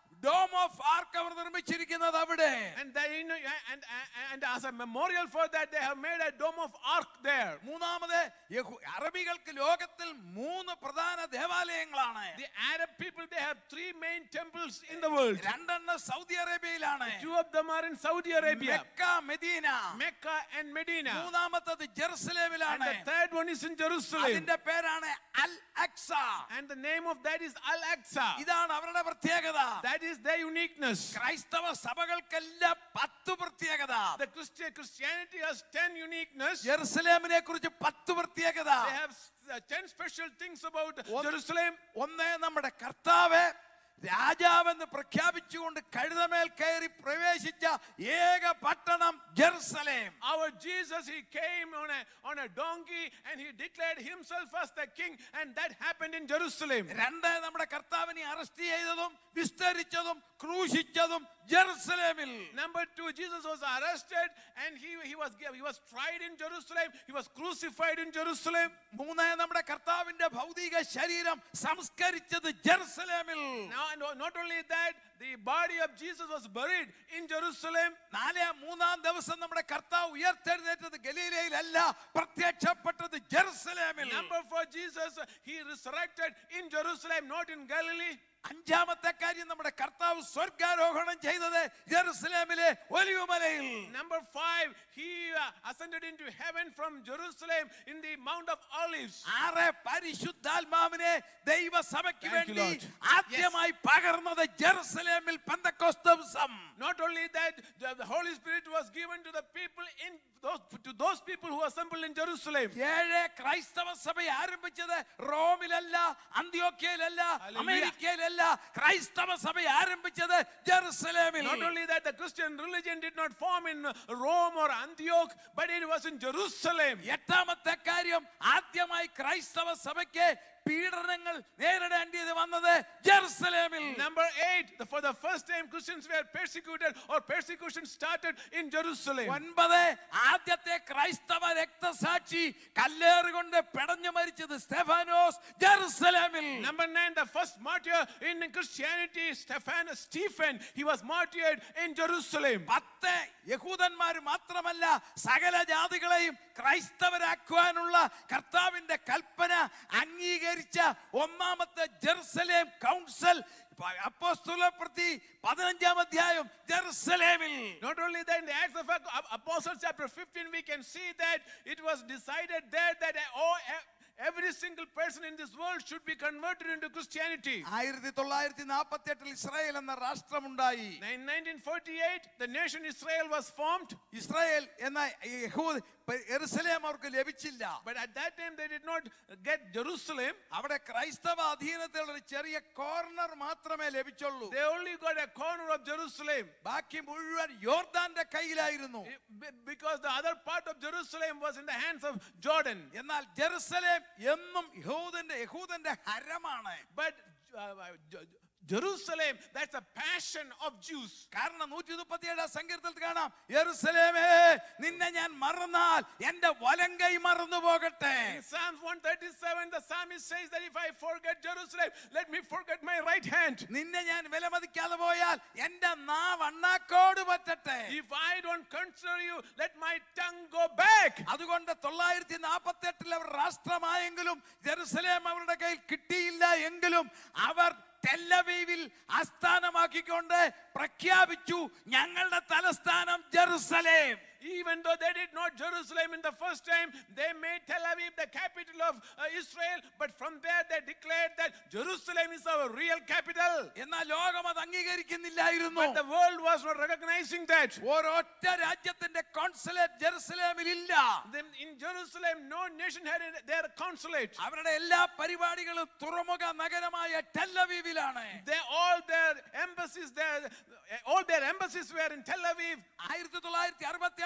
ഡോം ഓഫ് ആർക്ക് അവർ നിർമ്മിച്ചിരിക്കുന്നത് അവിടെ And, they, you know, and, and, and as a memorial for that, they have made a dome of ark there. മൂന്നാമത് യഹു- അറബികൾക്ക് ലോകത്തിൽ മൂന്ന് പ്രധാന ദേവാലയങ്ങളാണ് The Arab people, they have three main temples in the world. രണ്ടെണ്ണം Saudi അറേബ്യയിലാണ് Two of them are in Saudi Arabia, Mecca Medina Mecca and Medina. മൂന്നാമത്തത് And ജെറുസലേമിലാണ് the third one is in Jerusalem. അതിന്റെ പേരാണ് അൽ അക്സ And the name of that is Al Aqsa. ഇതാണ് അവരുടെ പ്രത്യേകത That is their uniqueness. ക്രൈസ്തവ സഭകൾക്കെല്ലാം പത്ത് പ്രത്യേകത The Christian Christianity has ten uniqueness. ജെറുസലേമിനെ കുറിച്ച് പത്ത് പ്രത്യേകത They have uh, ten special things about One- Jerusalem. ഒന്ന് നമ്മുടെ കർത്താവ് രാജാവെന്ന് പ്രഖ്യാപിച്ചുകൊണ്ട് കഴുതമേൽ കയറി പ്രവേശിച്ച ഏക പട്ടണം Jerusalem Our Jesus, he came on a, on a donkey and he declared himself as the king, and that happened in Jerusalem. രണ്ട് നമ്മുടെ കർത്താവിനെ അറസ്റ്റ് ചെയ്തതും വിസ്തരിച്ചതും ക്രൂശിച്ചതും ജെറുസലേമിൽ Number two, Jesus was arrested and he, he, was, he was tried in Jerusalem, he was crucified in Jerusalem. മൂന്ന് നമ്മുടെ കർത്താവിന്റെ ഭൗതിക ശരീരം സംസ്കരിച്ചത് ജെറുസലേമിൽ Now, and not only that, the body of Jesus was buried in Jerusalem. നാല് മൂന്നാം ദിവസം നമ്മുടെ കർത്താവ് ഉയർത്തെഴുന്നേറ്റത് ഗലീലയിലല്ല പ്രത്യക്ഷപ്പെട്ടത് ജെറുസലേമിൽ Number four, Jesus, he resurrected in Jerusalem, not in Galilee. അഞ്ചാമത്തെ കാര്യം നമ്മുടെ കർത്താവ് സ്വർഗാരോഹണം ചെയ്തത് ജെറുസലേമിലെ ഒലിവുമലയിൽ Number five, he uh, ascended into heaven from Jerusalem in the Mount of Olives. ആറ് പരിശുദ്ധാത്മാവിനെ ദൈവസഭയ്ക്ക് Thank you, വേണ്ടി Lord. ആദ്യമായി പകർന്നത് ജെറുസലേമിൽ പെന്തക്കോസ്ത് ദിവസം Not only that, the, the Holy Spirit was given to the people in those to those people who assembled in Jerusalem. ഏഴ് ക്രൈസ്തവ സഭ ആരംഭിച്ചത് റോമിലല്ല അന്ത്യോക്യയിലല്ല Hallelujah. അമേരിക്കയിലല്ല ക്രൈസ്തവ സഭ ആരംഭിച്ചത് ജെറുസലേമിൽ Not only that, the Christian religion did not form in Rome or Antioch, but it was in Jerusalem. എട്ടാമത്തെ കാര്യം ആദ്യമായി ക്രൈസ്തവ സഭയ്ക്ക് പീഡനങ്ങൾ നേരിടേണ്ടത് വന്നത് ജെറുസലേമിൽ Number eight, the- for the first time Christians were persecuted or persecution started in Jerusalem. ഒൻപത് ആദ്യത്തെ ക്രൈസ്തവ രക്തസാക്ഷി കല്ലേറുകൊണ്ട് പെടഞ്ഞു മരിച്ചത് സ്തെഫാനോസ് ജെറുസലേമിൽ Number nine, the first martyr in Christianity, Stephan, Stephen, he was martyred in Jerusalem. പത്ത് യഹൂദന്മാർ മാത്രമല്ല സകല ജാതികളെയും ക്രൈസ്തവരാക്കുവാനുള്ള കർത്താവിന്റെ കൽപ്പന അംഗീകരിച്ച ഒന്നാമത്തെ ജെറുസലേം കൗൺസിൽ അപ്പോസ്തല പ്രതി പതിനഞ്ചാം അധ്യായം ജെറുസലേമിൽ Not only that, in the Acts of Ap- Apostles, chapter 15, we can see that it was decided there that all, every single person in this world should be converted into Christianity. ആയിരത്തി തൊള്ളായിരത്തി നാൽപ്പത്തി എട്ടിൽ Israel എന്ന രാഷ്ട്രമുണ്ടായി In 1948, the nation Israel was formed, Israel എന്ന യഹൂദ് Jerusalem അവർക്ക് ലഭിച്ചില്ല but at that time they did not get Jerusalem. അവിടെ ക്രൈസ്തവ അധീനത്തിലുള്ള ഒരു ചെറിയ കോർണർ മാത്രമേ ലഭിച്ചുള്ളൂ They only got a corner of Jerusalem. ബാക്കി മുഴുവൻ യോർദാന്റെ കയ്യിലായിരുന്നു Be- Because the other part of Jerusalem was in the hands of Jordan. എന്നാൽ ജെറുസലേം എന്നും യഹൂദന്റെ യഹൂദന്റെ ഹരമാണ് But uh, J- Jerusalem, that's a passion of Jews. കാരണം നൂറ്റി മുപ്പത്തിയേഴാം സങ്കീർത്തനത്തിൽ കാണാം യെറുസലേമേ നിന്നെ ഞാൻ മറന്നാൽ എന്റെ വലങ്കൈ മറന്നു പോകട്ടെ In Psalms 137, the psalmist says that if I forget Jerusalem, let me forget my right hand. നിന്നെ ഞാൻ വിലമതിക്കാതെ പോയാൽ എന്റെ നാവ് അണ്ണാക്കോട് പറ്റട്ടെ If I don't consider you, let my tongue go back. അതുകൊണ്ട് തൊള്ളായിരത്തി നാൽപ്പത്തി എട്ടിൽ അവർ രാഷ്ട്രമായെങ്കിലും ജെറുസലേം അവരുടെ കയ്യിൽ കിട്ടിയില്ല എങ്കിലും അവർ ടെല്ലവീവിൽ ആസ്ഥാനമാക്കിക്കൊണ്ട് പ്രഖ്യാപിച്ചു ഞങ്ങളുടെ തലസ്ഥാനം Jerusalem Even though they did not Jerusalem in the first time, they made Tel Aviv the capital of uh, Israel. But from there, they declared that Jerusalem is our real capital. എന്നാൽ ലോകം അത് അംഗീകരിക്കുന്നില്ലായിരുന്നു But the world was not recognizing that. ഒരൊറ്റ രാജ്യത്തിന്റെ consulate ജെറുസലേമിൽ ഇല്ല Then in Jerusalem, no nation had their consulate. അവരുടെ എല്ലാ പരിപാടികളും തുറമുഖ നഗരമായ ടെല്ലവീവിലാണ് They all their embassies, their all their embassies were in Tel Aviv. ആയിരത്തി തൊള്ളായിരത്തി അറുപത്തി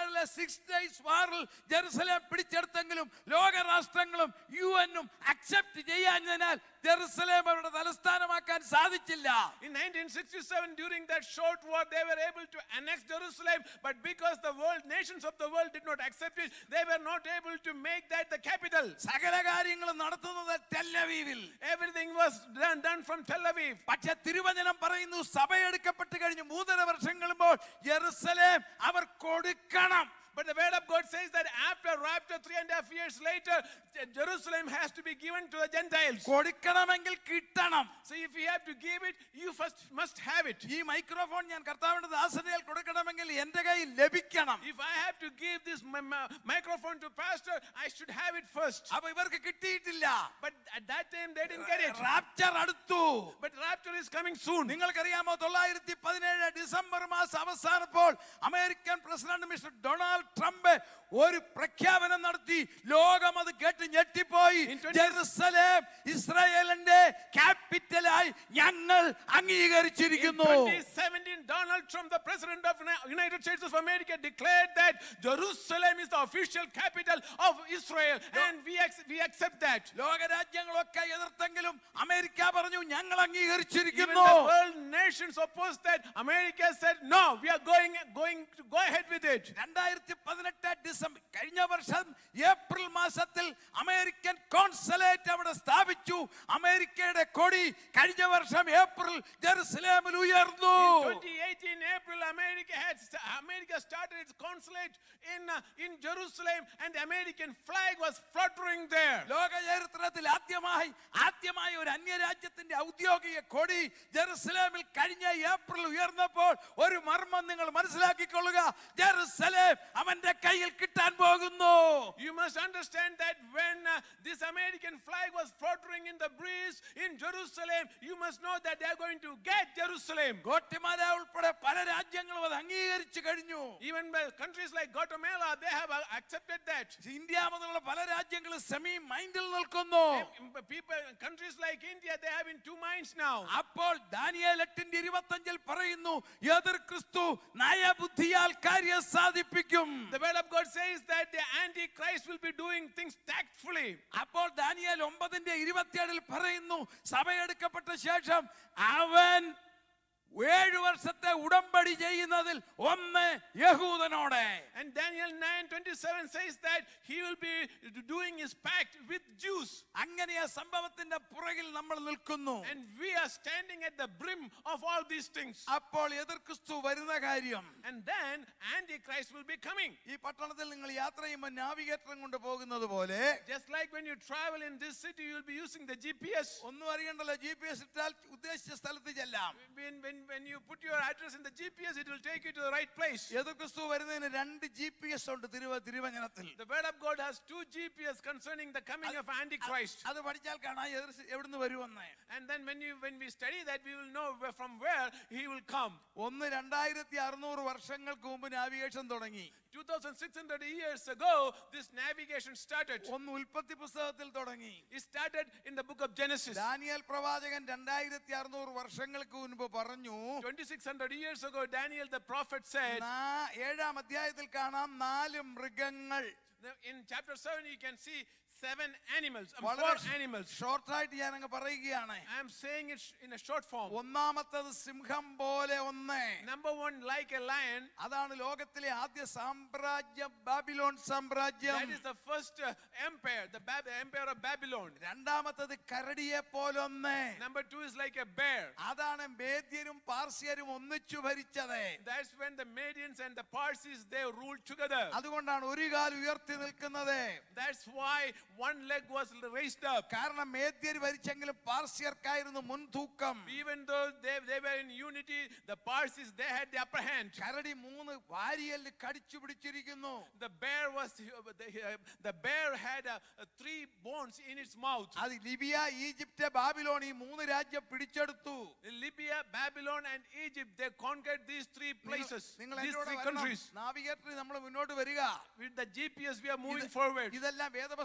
സെപ്റ്റംബറിലെ സിക്സ് ഡേയ്സ് വാറിൽ ജെറുസലേം പിടിച്ചെടുത്തെങ്കിലും ലോകരാഷ്ട്രങ്ങളും യു എന്നും അക്സെപ്റ്റ് ചെയ്യാഞ്ഞതിനാൽ ജെറുസലേം അവരുടെ തലസ്ഥാനമാക്കാൻ സാധിച്ചില്ല In 1967, during that short war, they were able to annex Jerusalem, but because the world, nations of the world did not accept it, they were not able to make that the capital. സകല കാര്യങ്ങളും നടത്തുന്നത് ടെല്ലവീവിൽ Everything was done, done from Tel Aviv. പക്ഷെ തിരുവചനം പറയുന്നു സഭയെടുക്കപ്പെട്ട് കഴിഞ്ഞ് മൂന്നര വർഷം കഴിയുമ്പോൾ ജെറുസലേം അവർ കൊടുക്കണം But the word of God says that after rapture, three and a half years later, Je- Jerusalem has to be given to the Gentiles. കൊടുക്കണമെങ്കിൽ കിട്ടണം So if you have to give it, you first must have it. ഈ microphone ഞാൻ കർത്താവിന്റെ ദാസനയിൽ കൊടുക്കണമെങ്കിൽ എന്റെ കയ്യിൽ ലഭിക്കണം If I have to give this mi- mi- microphone to pastor, I should have it first. അപ്പൊ ഇവർക്ക് കിട്ടിയിട്ടില്ല But at that time, they didn't get it. Rapture അടുത്തു But rapture is coming soon. നിങ്ങൾക്കറിയാമോ തൊള്ളായിരത്തി പതിനേഴ് ഡിസംബർ മാസം അവസാനപ്പോൾ American president mister Donald Trump ഒരു പ്രഖ്യാപനം നടത്തി ലോകം അത് കേട്ട് ഞെട്ടിപ്പോയി In 20 ജെറുസലേം ഇസ്രായേലിന്റെ ക്യാപിറ്റലായി ഞങ്ങൾ In അംഗീകരിച്ചിരിക്കുന്നു 2017, Donald Trump, the president of Uni- United States of America, declared that Jerusalem is the official capital of Israel, and we, ac- we accept that. ലോകരാജ്യങ്ങളൊക്കെ എതിർത്തെങ്കിലും അമേരിക്ക പറഞ്ഞു ഞങ്ങൾ Even അംഗീകരിച്ചിരിക്കുന്നു the world nations opposed that. America said, no, we are going, going to go ahead with it. രണ്ടായിരത്തി പതിനെട്ട് December കഴിഞ്ഞ വർഷം April മാസത്തിൽ American consulate അവിടെ സ്ഥാപിച്ചു അമേരിക്കയുടെ കൊടി കഴിഞ്ഞ വർഷം ഏപ്രിൽ ജെറുസലേമിൽ ഉയർന്നു In 2018 April, America had st- America started its consulate in uh, in Jerusalem, and the American flag was fluttering there. ലോക ചരിത്രത്തിൽ ആദ്യമായി ആദ്യമായി ഒരു അന്യരാജ്യത്തിന്റെ ഔദ്യോഗിക കൊടി ജെറുസലേമിൽ കഴിഞ്ഞ ഏപ്രിൽ ഉയർന്നപ്പോൾ ഒരു മർമ്മം നിങ്ങൾ മനസ്സിലാക്കിക്കൊള്ളുക ജെറുസലേം അവന്റെ കയ്യിൽ കിട്ടാൻ പോകുന്നു You must understand that when uh, this American flag was fluttering in the breeze in Jerusalem, you must know that they are going to get Jerusalem. Guatemala ഉൾപ്പെടെ പല രാജ്യങ്ങളും അത് അംഗീകരിച്ചു കഴിഞ്ഞു Even by countries like Guatemala, they have uh, accepted that. India മുതലുള്ള പല രാജ്യങ്ങളും semi മൈൻഡിൽ നിൽക്കുന്നു And People, countries like India, they have in two minds now. അപ്പോൾ ദാനിയേൽ എട്ടിന്റെ ഇരുപത്തഞ്ചിൽ പറയുന്നു എതിർ ക്രിസ്തു നയബുദ്ധിയാൽ കാര്യം സാധിപ്പിക്കും The word of God says that the Antichrist will be doing things tactfully. അപ്പോൾ ദാനിയേൽ ഒമ്പതിന്റെ ഇരുപത്തിയേഴിൽ പറയുന്നു സഭയെടുക്കപ്പെട്ട ശേഷം അവൻ ഏഴു വർഷത്തെ ഉടമ്പടി ചെയ്യുന്നതിൽ ഒന്ന് യഹൂദനോടെ And Daniel 9:27 says that he will be doing his pact with Jews. അങ്ങനെ ആ സംഭവത്തിന്റെ പുറകിൽ നമ്മൾ നിൽക്കുന്നു And we are standing at the brim of all these things. അപ്പോൾ എതിർ ക്രിസ്തു വരുന്ന കാര്യം And then Antichrist will be coming. ഈ പട്ടണത്തിൽ നിങ്ങൾ യാത്ര ചെയ്യുമ്പോൾ നാവിഗേറ്ററും കൊണ്ട് പോകുന്നത് പോലെ Just like when you travel in this city, you will be using the GPS. ഒന്നും അറിയണ്ടല്ലോ ജി പി എസ് ഇട്ടാൽ ഉദ്ദേശിച്ച സ്ഥലത്ത് ചെല്ലാം When, when, when you put your address in the GPS, it will take you to the right place. എതിർ ക്രിസ്തു വരുന്നതിന് രണ്ട് G P S ഉണ്ട് തിരുവ തിരുവചനത്തിൽ The word of God has two GPS concerning the coming of Antichrist. അത് പഠിച്ചാൽ കാണാം എതിർ എവിടുന്ന് വരുമെന്ന് And then when you when we study that, we will know where, from where he will come. ഒന്ന് രണ്ടായിരത്തി അറുന്നൂറ് വർഷങ്ങൾക്ക് മുമ്പ് നാവിഗേഷൻ തുടങ്ങി 2,600 years ago, this navigation started. ഒന്ന് ഉൽപ്പത്തി പുസ്തകത്തിൽ തുടങ്ങി It started in the book of Genesis. Daniel പ്രവാചകൻ രണ്ടായിരത്തി അറുന്നൂറ് വർഷങ്ങൾക്ക് മുൻപ് പറഞ്ഞു 2,600 years ago, Daniel the prophet said, നാ- ഏഴാം അധ്യായത്തിൽ കാണാം നാല് മൃഗങ്ങൾ in chapter 7, you can see seven animals, um, വളരെ four animals. ഷോർട്ടായിട്ട് ഞാൻ അങ്ങ് പറയുകയാണ് I am saying it sh- in a short form. ഒന്നാമത്തത് സിംഹം പോലെ ഒന്ന് Number one, like a lion, അതാണ് ലോകത്തിലെ ആദ്യ സാമ്രാജ്യം ബാബിലോൺ സാമ്രാജ്യം that is the first uh, empire, the, Bab- the empire of Babylon. രണ്ടാമത്തത് കരടിയെ പോലൊന്ന് Number two is like a bear. അതാണ് മേദ്യരും പാർസ്യരും ഒന്നിച്ചു ഭരിച്ചത് That's when the Medians and the Parsis they ruled together. അതുകൊണ്ടാണ് ഒരു കാൽ ഉയർത്തി നിൽക്കുന്നത് That's why one leg was raised up. കാരണം മേദ്യർ ഭരിച്ചെങ്കിലും പാർസ്യർക്കായിരുന്നു മുൻതൂക്കം Even though they, they were in unity, the Parsis they had the upper hand. കരടി മൂന്ന് വാരിയല് കടിച്ചു പിടിച്ചിരിക്കുന്നു The bear was the, the bear had uh, uh, three bones in its mouth. അത് Libya Egypt Babylon ഈ മൂന്ന് രാജ്യം പിടിച്ചെടുത്തു Libya, Babylon, and Egypt they conquered these three places, നിങ്ങൾ these എന്നോട് three വരണം countries. നാവിഗേറ്ററിൽ നമ്മൾ മുന്നോട്ട് വരിക With the GPS, we are moving ഇത് forward. ഇതെല്ലാം വേദപുസ്തകം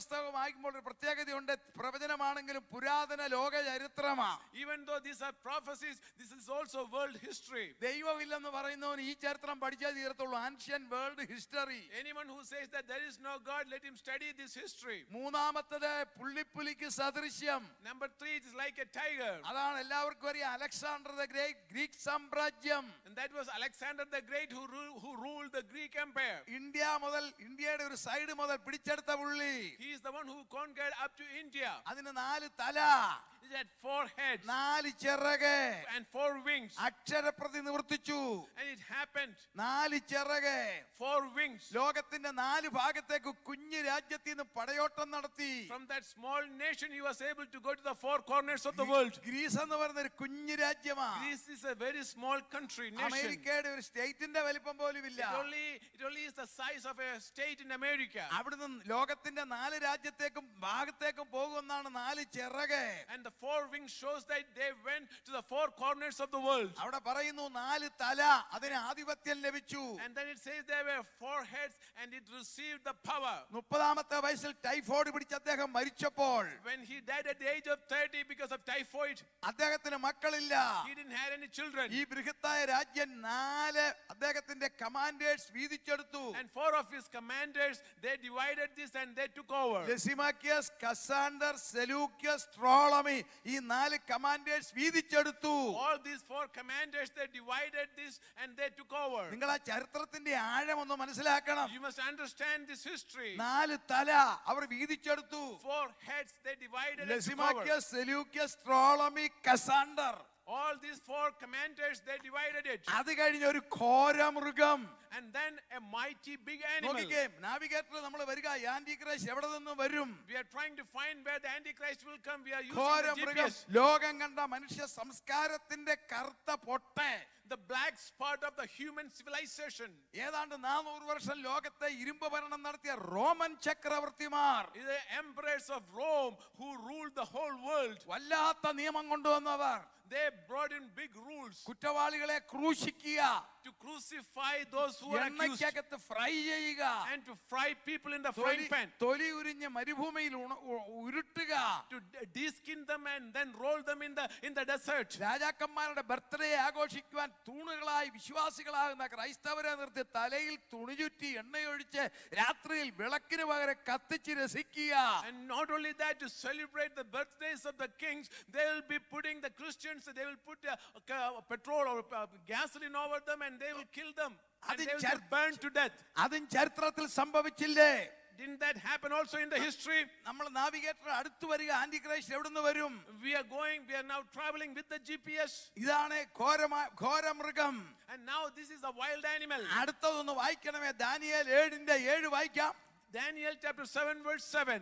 വായിക്കുമ്പോൾ ഒരു പ്രത്യേകതയുണ്ട് പ്രവചനമാണെങ്കിലും പുരാതന ലോക ചരിത്രമാ Even though these are prophecies, this is also world history. ദൈവമില്ലെന്ന് പറയുന്നവൻ ഈ ചരിത്രം പഠിച്ചേ തീരത്തുള്ളൂ ancient world history Anyone who says that there is no God, let him study this history. മൂന്നാമത്തത് പുള്ളിപ്പുലിക്ക് സദൃശ്യം Number three, it is like a tiger. അതാണ് എല്ലാവർക്കും അറിയാം Alexander the Great Greek സാമ്രാജ്യം And that was Alexander the Great who, ru- who ruled the Greek Empire. India മുതൽ ഇന്ത്യയുടെ ഒരു side മുതൽ പിടിച്ചെടുത്ത പുള്ളി He is the one who conquered up to India. അതിന് നാല് തല He had four heads നാല് ചിറക് and four wings. അക്ഷരപ്രതി നിവർത്തിച്ചു And it happened. നാല് ചിറക് Four wings. ലോകത്തിന്റെ നാല് ഭാഗത്തേക്ക് കുഞ്ഞു രാജ്യത്തിൽ നിന്ന് പടയോട്ടം നടത്തി From that small nation, he was able to go to the four corners of the world. Greece എന്ന് പറയുന്ന ഒരു കുഞ്ഞു രാജ്യമാണ് Greece is a very small country, nation. അമേരിക്കയുടെ ഒരു സ്റ്റേറ്റിന്റെ വലിപ്പം പോലും ഇല്ല It only, it only is the size of a state in America. അവിടുന്ന് ലോകത്തിന്റെ നാല് രാജ്യത്തേക്കും ഭാഗത്തേക്കും പോകുമെന്നാണ് നാല് ചിറക് And the four wings shows that they went to the four corners of the world. അവിടെ പറയുന്നു നാല് തല അതിന് ആധിപത്യം ലഭിച്ചു And then it says there were four heads and it received the power. മുപ്പതാമത്തെ വയസ്സിൽ ടൈഫോയിഡ് പിടിച്ച് അദ്ദേഹം മരിച്ചപ്പോൾ When he died at the age of 30 because of typhoid, അദ്ദേഹത്തിന് മക്കളില്ല he didn't have any children. ഈ ബൃഹത്തായ രാജ്യം നാല് അദ്ദേഹത്തിന്റെ കമാൻഡേഴ്സ് വീതിച്ചെടുത്തു And four of his commanders, they divided this and they took over. Lysimachus Cassander Seleucus Ptolemy ഈ നാല് കമാൻഡേഴ്സ് വീതിച്ചെടുത്തു All these four commanders, they divided this and they took over. നിങ്ങൾ ആ ചരിത്രത്തിന്റെ ആഴം ഒന്ന് മനസ്സിലാക്കണം You must understand this history. നാല് തല അവർ വീതിച്ചെടുത്തു Four heads, they divided and took over. ലെസിമാക്കിയസ് സെലൂക്യസ് ട്രോളമി കസാൻഡർ All these four commanders, they divided it. അത് കഴിഞ്ഞ് ഒരു ഘോരമൃഗം And then a mighty big animal. നോക്കിക്കേ നാവിഗേറ്റർ നമ്മൾ വരിക ആന്റി ക്രൈസ്റ്റ് എവിടെ നിന്ന് വരും We are trying to find where the Antichrist will come. We are using the ഘോരമൃഗം GPS. ലോകം കണ്ട മനുഷ്യ സംസ്കാരത്തിന്റെ കറുത്ത പൊട്ടെ The black spot of the human civilization. ഏതാണ്ട് നാനൂറ് വർഷം ലോകത്തെ ഇരുമ്പ് ഭരണം നടത്തിയ റോമൻ ചക്രവർത്തിമാർ is the emperors of Rome who ruled the whole world. വല്ലാത്ത നിയമം കൊണ്ടുവന്നവർ They brought in big rules കുറ്റവാളികളെ ക്രൂശിക്കുക to crucify those who are accused എണ്ണയ്ക്കകത്ത് ഫ്രൈ ചെയ്യുക and to fry people in the തൊലി frying pan, തൊലി ഉരിഞ്ഞ് മരുഭൂമിയിൽ ഉണ- ഉ- ഉരുട്ടുക to de- de-skin them and then roll them in the in the desert. രാജാക്കന്മാരുടെ ബർത്ത്ഡേ ആഘോഷിക്കുവാൻ തൂണുകളായി വിശ്വാസികളാകുന്ന ക്രൈസ്തവരെ നിർത്തി തലയിൽ തുണി ചുറ്റി എണ്ണയൊഴിച്ച് രാത്രിയിൽ വിളക്കിന് പകരം കത്തിച്ച് രസിക്കുക And not only that, to celebrate the birthdays of the kings, they will be putting the Christians, they will put uh, uh, petrol or uh, gasoline over them and they will kill them. And Adi they will char- be burned to death. അതും ചരിത്രത്തിൽ സംഭവിച്ചില്ലേ Didn't that happen also in the history? നമ്മൾ navigator അടുത്ത് വരിക anti Christ എവിടുന്ന് വരും We are going, we are now traveling with the GPS. ഇതാണ് ഘോരമായ ഘോരമൃഗം And now this is a wild animal. അടുത്തതൊന്ന് വായിക്കണമേ ദാനിയേൽ ഏഴിന്റെ ഏഴ് വായിക്കാം Daniel chapter 7, verse 7.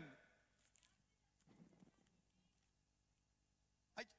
വായിച്ച്.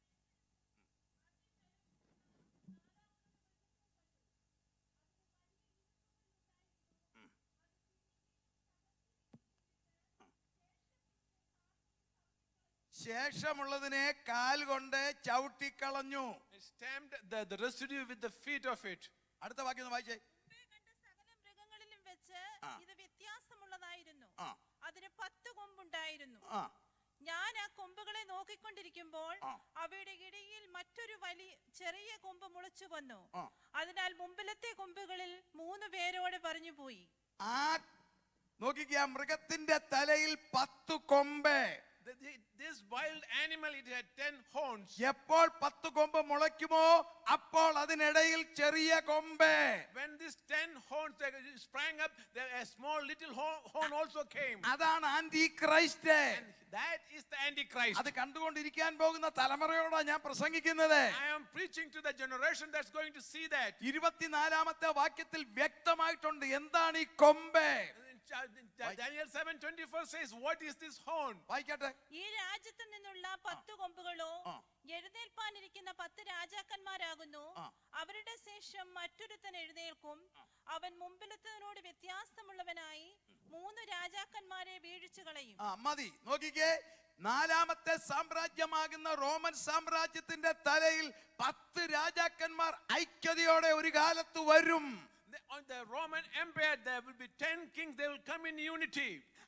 ശേഷമുള്ളതിനെ കാൽ കൊണ്ട് ചവിട്ടിക്കളഞ്ഞു It stamped the, the residue with the feet of it. അടുത്ത വാക്യം ഒന്ന് വായിച്ചേ മുമ്പേ കണ്ട സകല മൃഗങ്ങളിലും വെച്ച് ആ. ഇത് വ്യത്യാസമുള്ളതായിരുന്നു ആ. അതിന് പത്ത് കൊമ്പുണ്ടായിരുന്നു ആ ഞാൻ ആ കൊമ്പുകളെ നോക്കിക്കൊണ്ടിരിക്കുമ്പോൾ ആ. അവയുടെ ഇടയിൽ മറ്റൊരു വലിയ ചെറിയ കൊമ്പ് മുളച്ചു വന്നു ആ. അതിനാൽ മുമ്പിലത്തെ കൊമ്പുകളിൽ മൂന്ന് പേരോട് പറഞ്ഞു പോയി ആ നോക്കിക്കുക മൃഗത്തിന്റെ തലയിൽ പത്ത് കൊമ്പ് The- the- this wild animal, it had 10 horns. എപ്പോൾ പത്ത് കൊമ്പ് മുളയ്ക്കുമോ അപ്പോൾ അതിനിടയിൽ ചെറിയ കൊമ്പ് When these 10 horns they sprang up, there a small little horn, horn also came. അതാണ് antichrist And that is the Antichrist. അത് കണ്ടുകൊണ്ടിരിക്കാൻ പോകുന്ന തലമുറയോടാ ഞാൻ പ്രസംഗിക്കുന്നത് I am preaching to the generation that's going to see that. ഇരുപത്തിനാലാമത്തെ വാക്യത്തിൽ വ്യക്തമായിട്ടുണ്ട് എന്താണ് ഈ കൊമ്പ് In Cha- in Da- Daniel 7:24 says, What is this horn? വായിക്കട്ടെ ഈ രാജ്യത്ത് നിന്നുള്ള പത്ത് കൊമ്പുകളോ ആ. എഴുന്നേൽപ്പാനിരിക്കുന്ന പത്ത് രാജാക്കന്മാരാകുന്നു ആ. അവരുടെ ശേഷം മറ്റൊരുത്തൻ എഴുന്നേൽക്കും അവൻ മുമ്പിലത്തതിനോട് വ്യത്യാസമുള്ളവനായി മൂന്ന് രാജാക്കന്മാരെ വീഴിച്ചു കളയും ആ മതി നോക്കിക്കേ നാലാമത്തെ സാമ്രാജ്യമാകുന്ന റോമൻ സാമ്രാജ്യത്തിന്റെ തലയിൽ പത്ത് രാജാക്കന്മാർ ഐക്യതയോടെ ഒരു കാലത്ത് വരും The- on the Roman Empire, there will be 10 kings, they will come in unity.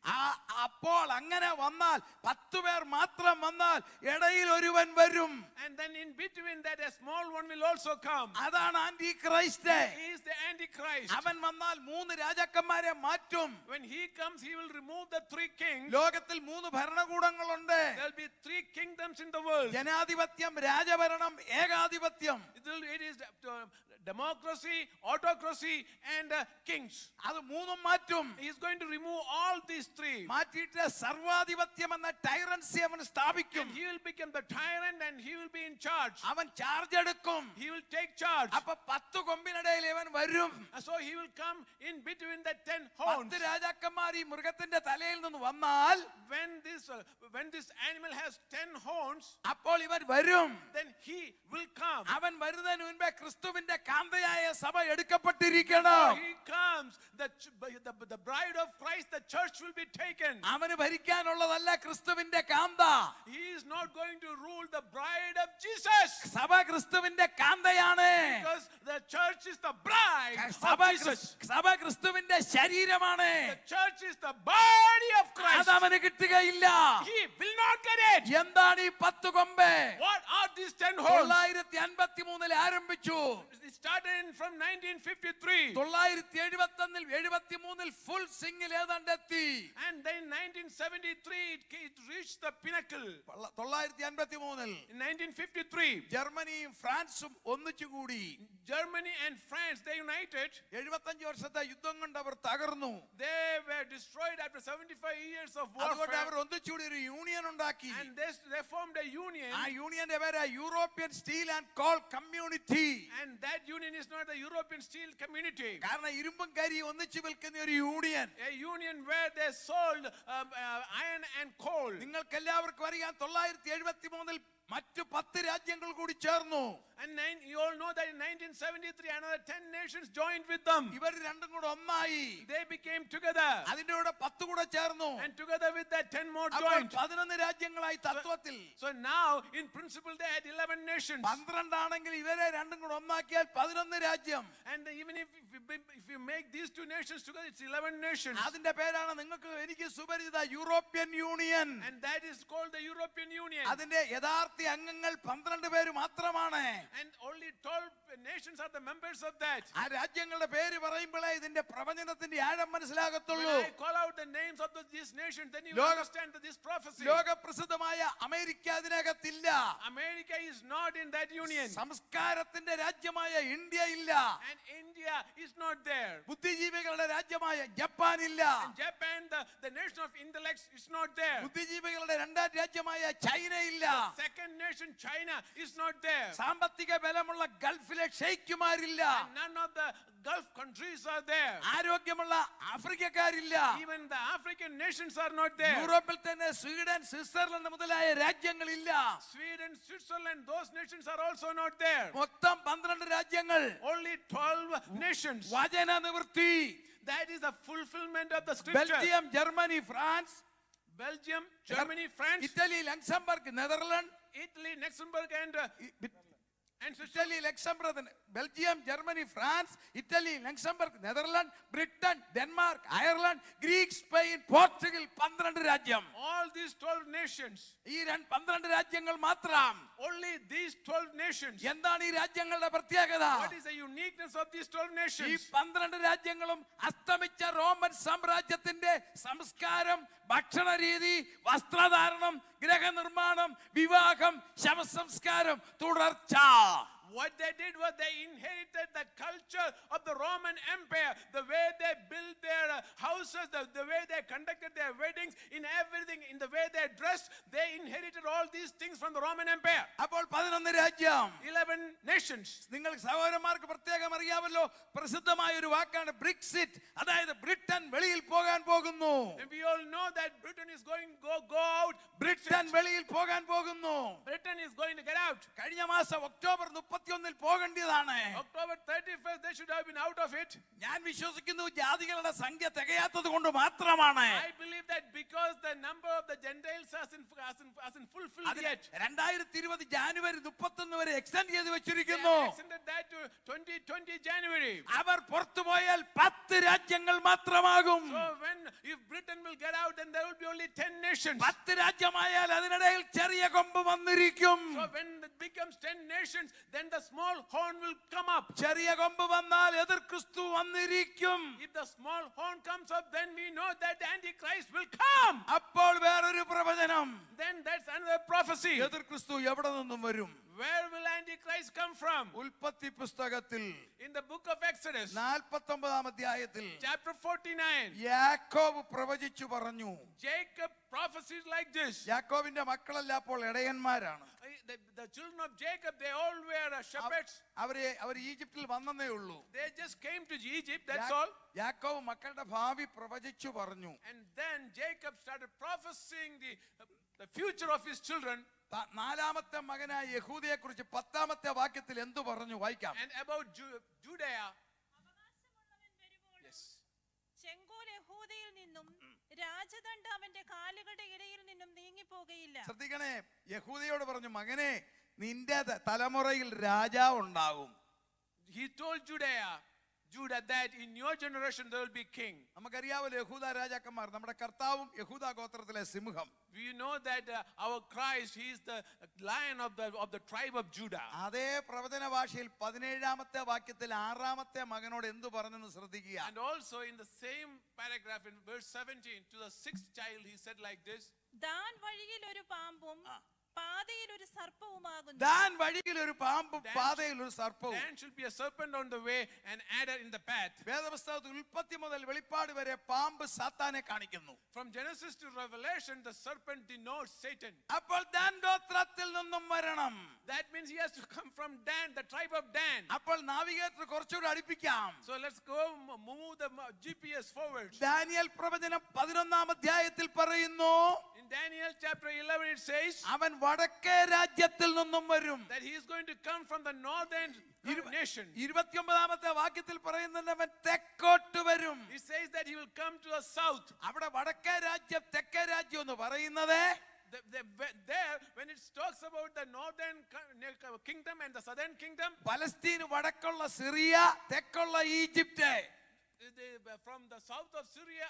ആ അപ്പോൾ അങ്ങനെ വന്നാൽ പത്തു പേർ മാത്രം വന്നാൽ ഇടയിൽ ഒരുവൻ വരും And then in between that, a small one will also come. അതാണ് antichrist He is the Antichrist. അവൻ വന്നാൽ മൂന്ന് രാജാക്കന്മാരെ മാറ്റും When he comes, he will remove the three kings. ലോകത്തിൽ മൂന്ന് ഭരണകൂടങ്ങളുണ്ട് There will be three kingdoms in the world. ജനാധിപത്യം രാജഭരണം ഏകാധിപത്യം It will- it is uh, democracy, autocracy, and uh, kings. അത് മൂന്നും മാറ്റും He is going to remove all these three. മാറ്റിയിട്ട് സർവാധിപത്യം എന്ന ടൈറൻസി അവൻ സ്ഥാപിക്കും And he will become the tyrant and he will be in charge. അവൻ ചാർജ് എടുക്കും He will take charge. അപ്പൊ പത്ത് കൊമ്പിനിടയിൽ ഇവൻ വരും And so he will come in between the ten horns. പത്ത് രാജാക്കന്മാർ ഈ മൃഗത്തിന്റെ തലയിൽ നിന്ന് വന്നാൽ When this, uh, when this animal has ten horns, അപ്പോൾ ഇവൻ വരും then he will come. അവൻ വരുന്നതിന് മുൻപേ ക്രിസ്തുവിന്റെ കാന്തയായ സഭ എടുക്കപ്പെട്ടിരിക്കണം He comes, the, ch- the, the bride of Christ, the church will be taken. അവന് ഭരിക്കാനുള്ളതല്ല ക്രിസ്തുവിന്റെ കാന്ത He is not going to rule the bride of Jesus. സഭ ക്രിസ്തുവിന്റെ കാന്തയാണ് Because the church is the bride സഭ of Jesus. ക്രിസ്- സഭ ക്രിസ്തുവിന്റെ ശരീരമാണ് The church is the body of Christ. അതവന് കിട്ടുകയില്ല He will not get it. എന്താണ് ഈ പത്ത് കൊമ്പ് What are these ten horns? തൊള്ളായിരത്തി അൻപത്തി മൂന്നിൽ ആരംഭിച്ചു It started in from 1953. തൊള്ളായിരത്തി എഴുപത്തി ഒന്നിൽ എഴുപത്തി മൂന്നിൽ ഫുൾ സിംഗിൽ ഏതാണ്ട് എത്തി And then 1973, it, ca- it reached the pinnacle. തൊള്ള- തൊള്ളായിരത്തി അൻപത്തി മൂന്നിൽ In 1953, ജർമ്മനിയും ഫ്രാൻസും ഒന്നിച്ചുകൂടി Germany and France, they united. എഴുപത്തഞ്ച് വർഷത്തെ യുദ്ധം കൊണ്ട് അവർ തകർന്നു They were destroyed after 75 years of അതുകൊണ്ട് അവർ warfare. ഒന്നിച്ചുകൂടി ഒരു യൂണിയൻ ഉണ്ടാക്കി And they, they formed a union. ആ യൂണിയന്റെ പേര് European steel and coal community And that union is not the European steel community. കാരണം ഇരുമ്പും കരി ഒന്നിച്ചു വിൽക്കുന്ന ഒരു union A union where they sold um, uh, iron and coal. നിങ്ങൾക്ക് എല്ലാവർക്കും അറിയാം തൊള്ളായിരത്തി എഴുപത്തി മൂന്നിൽ മറ്റു പത്ത് രാജ്യങ്ങൾ കൂടി ചേർന്നു And nine, you all know that in 1973, another 10 nations joined with them. ഇവർ രണ്ടും കൂടെ ഒന്നായി They became together. അതിന്റെ കൂടെ പത്ത് കൂടെ ചേർന്നു And together with that, 10 more അപ്പോൾ joined. പതിനൊന്ന് രാജ്യങ്ങളായി തത്വത്തിൽ So now, in principle, they had 11 nations. പന്ത്രണ്ടാണെങ്കിൽ ഇവരെ രണ്ടും കൂടെ ഒന്നാക്കിയാൽ പതിനൊന്ന് രാജ്യം And even if, if, you, be- if you make these two nations together, it's 11 nations. അതിന്റെ പേരാണ് നിങ്ങൾക്ക് എനിക്ക് സുപരിചിത European union And that is called the European Union. അതിന്റെ യഥാർത്ഥ അംഗങ്ങൾ പന്ത്രണ്ട് പേര് മാത്രമാണ് And only 12 nations are the members of that. ആ രാജ്യങ്ങളുടെ പേര് പറയുമ്പോഴേ ഇതിന്റെ പ്രവചനത്തിന്റെ ആഴം When മനസ്സിലാകത്തുള്ളൂ I call out the names of the, these nations, then you ലോക- understand that this prophecy. ലോകപ്രസിദ്ധമായ അമേരിക്ക അതിനകത്തില്ല America is not in that union. സംസ്കാരത്തിന്റെ രാജ്യമായ ഇന്ത്യ ഇല്ല And India is not there. ബുദ്ധിജീവികളുടെ രാജ്യമായ ജപ്പാൻ ഇല്ല And Japan, the, the nation of intellects, is not there. ബുദ്ധിജീവികളുടെ രണ്ടാം രാജ്യമായ ചൈന ഇല്ല Second nation, China, is not there. സാമ്പത്തിക ബലമുള്ള ഗൾഫിലെ ഷെയ്ക്കുമാരില്ല And none of the Gulf countries are there. ആരോഗ്യമുള്ള ആഫ്രിക്കക്കാരില്ല Even the African nations are not there. യൂറോപ്പിൽ തന്നെ Sweden Switzerland മുതലായ രാജ്യങ്ങളില്ല Sweden, Switzerland, those nations are also not there. മൊത്തം പന്ത്രണ്ട് രാജ്യങ്ങൾ Only 12 nations. വചന നിവൃത്തി That is the fulfillment of the scripture. Belgium Germany France Belgium, Germany, France, Italy Luxembourg Netherland Italy, Luxembourg, and, uh, and Switzerland. Italy Luxembourg Belgium Germany France Italy Luxembourg Netherland Britain Denmark Ireland Greek Spain Portugal പന്ത്രണ്ട് രാജ്യം All these 12 nations. ഈ രണ്ട് പന്ത്രണ്ട് രാജ്യങ്ങൾ മാത്രം Only these 12 nations. എന്താണ് ഈ രാജ്യങ്ങളുടെ പ്രത്യേകത What is the uniqueness of these 12 ഈ nations? പന്ത്രണ്ട് രാജ്യങ്ങളും അസ്തമിച്ച റോമൻ സാമ്രാജ്യത്തിന്റെ സംസ്കാരം ഭക്ഷണ രീതി വസ്ത്രധാരണം ഗൃഹനിർമ്മാണം വിവാഹം ശവസംസ്കാരം തുടർച്ച What they did was they inherited the culture of the Roman Empire, the way they built their uh, houses, the, the way they conducted their weddings, in everything, in the way they dressed, they inherited all these things from the Roman Empire. അപ്പോൾ പതിനൊന്ന് രാജ്യം 11 nations. നിങ്ങൾ സഹോദരന്മാർക്ക് പ്രത്യേകം അറിയാമല്ലോ പ്രസിദ്ധമായ ഒരു വാക്കാണ് ബ്രിക്സിറ്റ് അതായത് ബ്രിട്ടൻ വെളിയിൽ പോകാൻ പോകുന്നു And we all know that Britain is going go go out. Britain വെളിയിൽ പോകാൻ പോകുന്നു Britain is going to get out. കഴിഞ്ഞ മാസം ഒക്ടോബർ മുപ്പത്തി മുപ്പത്തിയൊന്നിൽ പോകേണ്ടതാണ് October 31st, they should have been out of it. ഞാൻ വിശ്വസിക്കുന്നു ജാതികളുടെ സംഖ്യ തികയാത്തത് കൊണ്ട് മാത്രമാണ് I believe that because the number of the Gentiles hasn't, hasn't, hasn't fulfilled അതിന് yet. രണ്ടായിരത്തി ഇരുപത് ജാനുവരി മുപ്പത്തൊന്ന് വരെ എക്സ്റ്റെൻഡ് ചെയ്ത് They വെച്ചിരിക്കുന്നു have extended that to 2020 January. അവർ പുറത്തു പോയാൽ പത്ത് രാജ്യങ്ങൾ മാത്രമാകും So when if Britain will get out, then there will be only 10 nations. പത്ത് രാജ്യമായാൽ അതിനിടയിൽ ചെറിയ കൊമ്പ് വന്നിരിക്കും So when it becomes 10 nations, then the small horn will come up. ചെറിയ കൊമ്പ് വന്നാൽ എതിർ ക്രിസ്തു വന്നിരിക്കും If the small horn comes up, then we know that the Antichrist will come. അപ്പോൾ വേറൊരു പ്രവചനം Then that's another prophecy. എതിർ ക്രിസ്തു എവിടെ നിന്നും വരും Where will Antichrist come from? ഉൽപ്പത്തി പുസ്തകത്തിൽ In the book of Exodus, നാൽപ്പത്തി ഒമ്പതാം അധ്യായത്തിൽ chapter 49, യാക്കോബ് പ്രവചിച്ചു പറഞ്ഞു Jacob prophesied like this. യാക്കോബിന്റെ മക്കളല്ല അപ്പോൾ ഇടയന്മാരാണ് The, the children of Jacob, they all were uh, shepherds. അവര് അവർ ഈജിപ്തിൽ വന്നതേ ഉള്ളൂ They just came to Egypt, that's yeah- all. യാക്കോബ് മക്കളുടെ ഭാവി പ്രവചിച്ചു പറഞ്ഞു And then Jacob started prophesying the, the future of his children ത- നാലാമത്തെ മകനായ യഹൂദയെ കുറിച്ച് പത്താമത്തെ വാക്യത്തിൽ എന്തു പറഞ്ഞു വായിക്കാം and about Ju- Judea. അവകാശമുള്ളവൻ വരുവോളം Yes. ചെങ്കോൽ യഹൂദയിൽ നിന്നും രാജദണ്ഡ അവന്റെ കാലുകളുടെ ഇടയിൽ നിന്നും നീങ്ങിപ്പോകയില്ല ശ്രദ്ധിക്കണേ യഹൂദയോട് പറഞ്ഞു മകനെ നിന്റെ ത- തലമുറയിൽ രാജാവ് ഉണ്ടാകും He told Judea, Judah, that in your generation there will be king. നമുക്കറിയാമല്ലോ യഹൂദ രാജാക്കന്മാർ നമ്മുടെ കർത്താവും യഹൂദ ഗോത്രത്തിലെ സിംഹം We know that uh, our Christ, he is the lion of the, of the tribe of Judah. അതേ പ്രവചന ഭാഷയിൽ പതിനേഴാമത്തെ വാക്യത്തിൽ ആറാമത്തെ മകനോട് എന്തു പറഞ്ഞെന്ന് ശ്രദ്ധിക്കുക And also in the same paragraph in verse 17, to the sixth child, he said like this Dan വഴിയിൽ ഒരു പാമ്പും പാതയിൽ ഒരു സർപ്പവുമാകുന്നു ദാൻ വഴിയിൽ ഒരു പാമ്പും പാതയിൽ ഒരു സർപ്പവും Dan should be a serpent on the way and adder in the path. വേദപുസ്തകത്തിൽ ഉൽപ്പത്തി മുതൽ വെളിപ്പാട് വരെ പാമ്പ് സാത്താനെ കാണിക്കുന്നു From Genesis to Revelation, the serpent denotes Satan. അപ്പോൾ ദാൻ ഗോത്രത്തിൽ നിന്നും വരണം That means he has to come from Dan, the tribe of Dan. അപ്പോൾ നാവിഗേറ്റർ കുറച്ചുകൂടി അടുപ്പിക്കാം So let's go m- move the m- GPS forward. Daniel പ്രവചനം പതിനൊന്നാം അധ്യായത്തിൽ പറയുന്നു In Daniel chapter 11, it says അവൻ വടക്കേ രാജ്യത്തിൽ നിന്നും വരും that he is going to come from the northern ഇരു- nation. ഇരുപത്തിയൊമ്പതാമത്തെ വാക്യത്തിൽ പറയുന്നുണ്ട് അവൻ തെക്കോട്ട് വരും It says that he will come to the south. അവിടെ വടക്കേ രാജ്യം തെക്കേ രാജ്യം എന്ന് പറയുന്നത് The- the- whe- there, when it talks about the northern co- ne- kingdom and the southern kingdom, പലസ്തീന് വടക്കുള്ള സിറിയ തെക്കുള്ള Egypt the- from the south of Syria,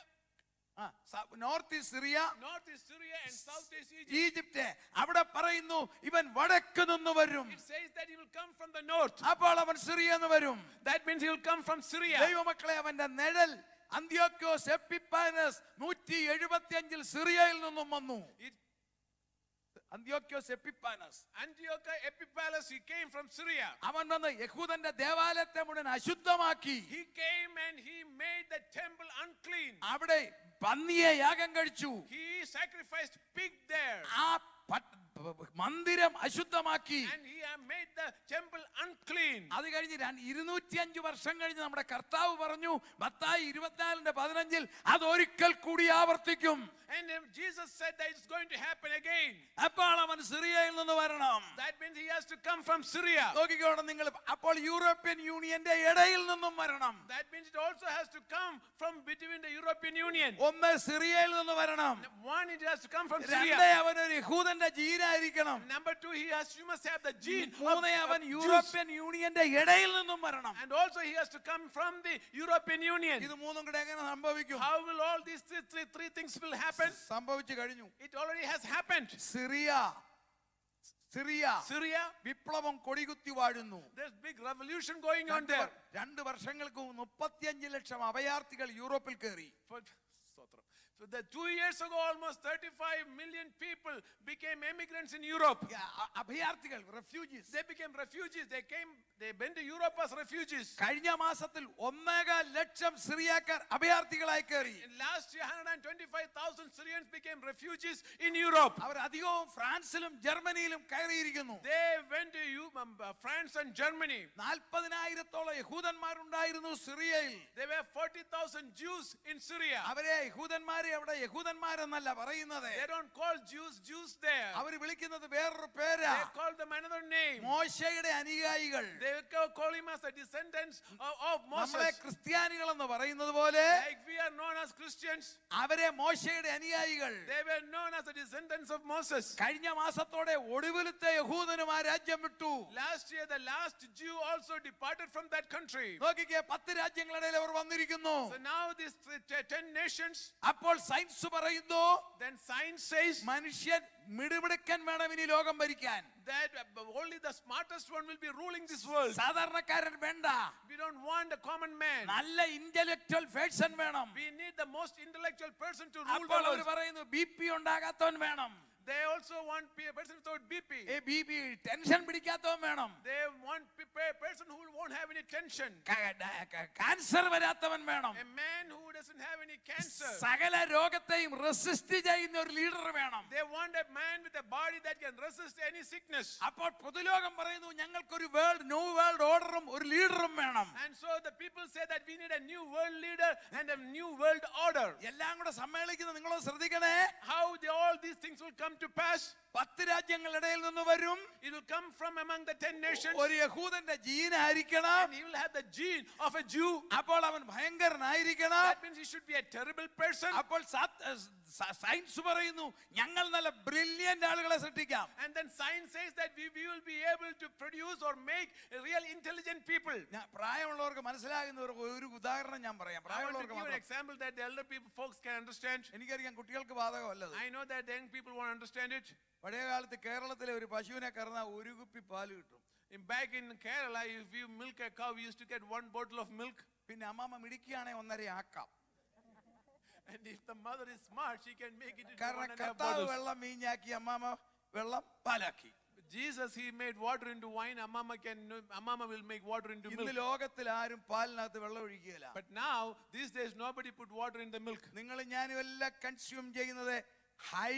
north east Syria north is Syria and south is Egypt. Egypt അവിടെ പറയുന്നു ഇവൻ വടക്ക് നിന്ന് വരും It says that he will come from the north. അപ്പോൾ അവൻ സിറിയ എന്ന് വരും That means he will come from Syria. ദൈവമക്കളെ അവന്റെ നിഴൽ അന്ത്യോക്യോസ് എപ്പിപ്പാനസ് നൂറ്റി എഴുപത്തി അഞ്ചിൽ സിറിയയിൽ നിന്നും വന്നു It- അന്ത്യോക്യോസ് എപ്പിപ്പാനസ് Antioch Epiphanes, he came from Syria. അവൻ വന്ന് യഹൂദന്റെ ദേവാലയത്തെ മുഴുവൻ അശുദ്ധമാക്കി He came and he made the temple unclean. അവിടെ പന്നിയെ യാഗം കഴിച്ചു He sacrificed pig there. ആ പട്ട്- മന്ദിരം അശുദ്ധമാക്കി And he had made the temple unclean. അത് കഴിഞ്ഞ് ഇരുന്നൂറ്റി അഞ്ച് വർഷം കഴിഞ്ഞ് നമ്മുടെ കർത്താവ് പറഞ്ഞു മത്തായി ഇരുപത്തിനാലിന്റെ പതിനഞ്ചിൽ അത് ഒരിക്കൽ കൂടി ആവർത്തിക്കും And then Jesus said that it's going to happen again. അപ്പോൾ അവൻ സിറിയയിൽ നിന്ന് വരണം That means he has to come from Syria. നോക്കിക്കോണം നിങ്ങൾ അപ്പോൾ യൂറോപ്യൻ യൂണിയന്റെ ഇടയിൽ നിന്നും വരണം That means it also has to come from between the European Union. ഒന്ന് സിറിയയിൽ നിന്ന് വരണം One, it has to come from രണ്ടേ Syria. അവൻ ഒരു യഹൂദന്റെ ജീനായിരിക്കണം Number two, he has you must have the gene of, മൂന്നേ of അവൻ Jews. യൂറോപ്യൻ യൂണിയന്റെ ഇടയിൽ നിന്നും വരണം And also he has to come from the European Union. ഇത് മൂന്നും കൂടെ എങ്ങനെ സംഭവിക്കും How will all these three, three, three things will happen? സംഭവിച്ചു കഴിഞ്ഞു It already has happened. Syria Syria Syria, വിപ്ലവം കൊടികുത്തി വാഴുന്നു there's big revolution going on രണ്ട് there. വർ- രണ്ട് വർഷങ്ങൾക്ക് മുമ്പ് മുപ്പത്തിയഞ്ച് ലക്ഷം അഭയാർത്ഥികൾ യൂറോപ്പിൽ കയറി For, Stotram. so the two years ago, almost 35 million people became immigrants in Europe. അ- അഭയാർത്ഥികൾ refugees They became refugees. They came, they went to Europe as refugees. കഴിഞ്ഞ മാസത്തിൽ ഒന്നേകാൽ ലക്ഷം സിറിയാക്കാർ അഭയാർത്ഥികളായി കയറി In last year, 125,000 Syrians became refugees in Europe. അവർ അധികവും ഫ്രാൻസിലും ജർമ്മനിയിലും കയറിയിരിക്കുന്നു They went to Eu- um, uh, France and Germany. നാൽപ്പതിനായിരത്തോളം യഹൂദന്മാരുണ്ടായിരുന്നു സിറിയയിൽ There were 40,000 Jews in Syria. അവരെ യഹൂദന്മാരെ അവിടെ യഹൂദന്മാരെന്നല്ല പറയുന്നത് They don't call Jews Jews there. അവർ വിളിക്കുന്നത് വേറൊരു പേരാ They call them another name. മോശയുടെ അനുയായികൾ They will ca- call him as the descendants of, of നമ്മളെ Moses. ക്രിസ്ത്യാനികൾ എന്ന് പറയുന്നത് പോലെ Like we are known as Christians, അവരെ മോശയുടെ അനുയായികൾ they were known as the descendants of Moses. കഴിഞ്ഞ മാസത്തോടെ ഒടുവിലത്തെ യഹൂദനും ആ രാജ്യം വിട്ടു Last year, the last Jew also departed from that country. നോക്കിക്കേ പത്ത് രാജ്യങ്ങളുടെ അവർ വന്നിരിക്കുന്നു So now these th- t- ten nations, അപ്പോൾ സയൻസ് പറയുന്നു then science says മനുഷ്യൻ മിടുമിടുക്കൻ വേണം ഇനി ലോകം ഭരിക്കാൻ that uh, only the smartest one will be ruling this world. സാധാരണക്കാരൻ വേണ്ട We don't want a common man. നല്ല ഇന്റലക്ച്വൽ പേഴ്സൺ വേണം We need the most intellectual person to rule അപ്പോൾ the അവർ world. പറയുന്നു ബി പി ഉണ്ടാകാത്തവൻ വേണം They also want pe- a person without BP. A B P tension പിടിക്കാത്തവൻ വേണം They want pe- pe- person who won't have any tension. Cancer വരാത്തവൻ വേണം A man who doesn't have any cancer. സകല രോഗത്തെയും resist ചെയ്യുന്ന ഒരു leader വേണം They want a man with a body that can resist any sickness. അപ്പോൾ പൊതുലോകം പറയുന്നു ഞങ്ങൾക്കൊരു world new world ഓർഡറും ഒരു ലീഡറും വേണം And so the people say that we need a new world leader and a new world order. എല്ലാം കൂടെ സമ്മേളിക്കുന്നത് നിങ്ങളത് ശ്രദ്ധിക്കണേ How the, all these things will come to pass? പത്ത് രാജ്യങ്ങളിടയിൽ നിന്ന് വരും It will come from among the ten nations. ഒരു യഹൂദന്റെ ജീനായിരിക്കണം And he will have the gene of a Jew. അപ്പോൾ അവൻ ഭയങ്കരനായിരിക്കണം That means he should be a terrible person. അപ്പോൾ science പറയുന്നു ഞങ്ങൾ നല്ല ബ്രില്യന്റ് ആളുകളെ സൃഷ്ടിക്കാം And then science says that we, we will be able to produce or make real intelligent people. ഞാൻ പ്രായമുള്ളവർക്ക് മനസ്സിലാകുന്ന ഒരു ഒരു ഉദാഹരണം ഞാൻ പറയാം I want to പ്രായമുള്ളവർക്ക് give an മാത്രം. example that the elder people folks can understand. എനിക്കറിയാം കുട്ടികൾക്ക് ബാധകമല്ലത് I know that the young people won't understand it. പഴയ കാലത്ത് കേരളത്തിലെ ഒരു പശുവിനെ കറന്ന ഒരു കുപ്പി പാല് കിട്ടും In, back in Kerala, if you milk a cow, we used to get one bottle of milk. പിന്നെ അമ്മാമ്മ മിടിക്കുകയാണെങ്കിൽ ഒന്നര ആക്കാം And if the mother is smart, she can make it into കാരണം one and a half കർത്താവ് bottles. വെള്ളം വീഞ്ഞാക്കി അമ്മാമ്മ വെള്ളം പാലാക്കി Jesus, he made water into wine. Amama can, Amama will make water into ഇന്ന് milk. ലോകത്തിൽ ആരും പാലിനകത്ത് വെള്ളം ഒഴിക്കുകയില്ല But now, these days, nobody put water in the milk. നിങ്ങൾ ഞാനും എല്ലാം കൺസ്യൂം ചെയ്യുന്നത് ഹൈ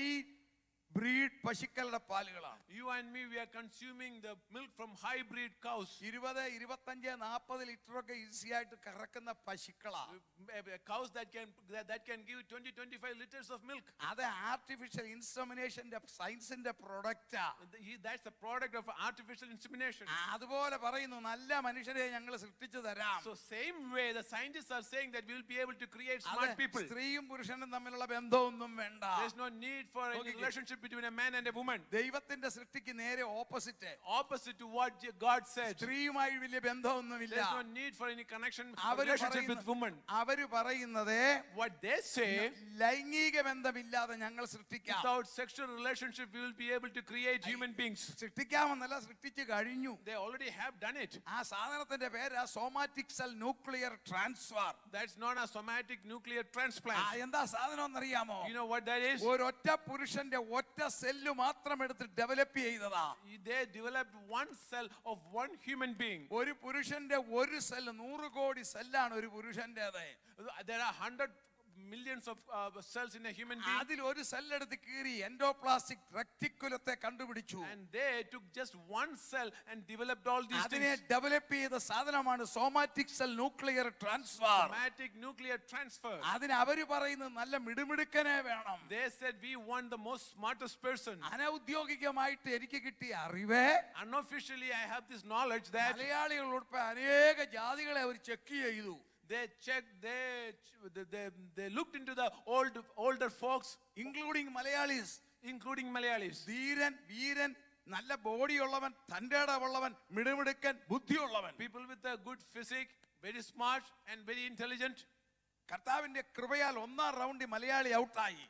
ബ്രീഡ് പശുക്കളുടെ പാലുകളാണ് You and me, we are consuming the milk from hybrid cows. ഇരുപത് ഇരുപത്തഞ്ച് നാൽപ്പത് ലിറ്റർ ഒക്കെ ഈസി ആയിട്ട് കറക്കുന്ന പശുക്കളാ Uh, uh, Cows that can that, that can give 20 25 liters of milk. അത് ആർട്ടിഫിഷ്യൽ ഇൻസമിനേഷന്റെ സയൻസിന്റെ പ്രൊഡക്റ്റാ And he- That's the product of artificial insemination. അതുപോലെ പറയുന്നു നല്ല മനുഷ്യരെ ഞങ്ങൾ സൃഷ്ടിച്ചു തരാം So same way, the scientists are saying that we will be able to create അത് smart people. സ്ത്രീയും പുരുഷനും തമ്മിലുള്ള ബന്ധമൊന്നും വേണ്ട There's no need for any Okay. relationship between a man and a woman. ദൈവത്തിന്റെ സൃഷ്ടിക്ക് നേരെ opposite Opposite to what Je- God said. സ്ത്രീയുമായി വലിയ ബന്ധമൊന്നുമില്ല There's no need for any connection, അവര് relationship with പറയുന്ന- woman. അവര് പറയുന്നത് What they say, ലൈംഗിക ബന്ധമില്ലാതെ ഞങ്ങൾ സൃഷ്ടിക്കാം without sexual relationship, we will be able to create human beings. സൃഷ്ടിക്കാമെന്നല്ല സൃഷ്ടിച്ചു കഴിഞ്ഞു They already have done it. ആ സാധനത്തിന്റെ പേര് somatic cell nuclear transfer That's known as somatic nuclear transplant. എന്താ സാധനം എന്നറിയാമോ You know what that is? ഒരൊറ്റ പുരുഷന്റെ ഒറ്റ സെല്ല് മാത്രം എടുത്ത് ഡെവലപ്പ് ചെയ്തതാ They developed one cell of one human being. ഒരു പുരുഷന്റെ ഒരു സെല്ല് നൂറ് കോടി സെല്ലാണ് ഒരു പുരുഷന്റേത് There are hundred millions of uh, cells in a human being. അതിൽ ഒരു സെല്ലെടുത്ത് കീറി എൻഡോപ്ലാസ്റ്റിക് റെക്ടിക്കുലത്തെ കണ്ടുപിടിച്ചു And they took just one cell and developed all these അതിനെ things. ഡെവലപ്പ് ചെയ്ത സാധനമാണ് somatic cell nuclear transfer Somatic nuclear transfer. അതിന് അവര് പറയുന്നത് നല്ല മിടുമിടുക്കനെ വേണം They said we want the most smartest person. അനൗദ്യോഗികമായിട്ട് എനിക്ക് കിട്ടിയ അറിവ് Unofficially, I have this knowledge that മലയാളികൾ ഉൾപ്പെടെ അനേക ജാതികളെ അവർ ചെക്ക് ചെയ്തു they checked, they, they, they, they looked into the old, older folks, including Malayalis including Malayalis. ധീരൻ വീരൻ നല്ല ബോഡിയുള്ളവൻ തൻ്റെ ഇടമുള്ളവൻ മിടുമിടുക്കൻ ബുദ്ധിയുള്ളവൻ People with a good physique, very smart and very intelligent. കർത്താവിന്റെ കൃപയാൽ ഒന്നാം റൗണ്ടിൽ മലയാളി ഔട്ടായി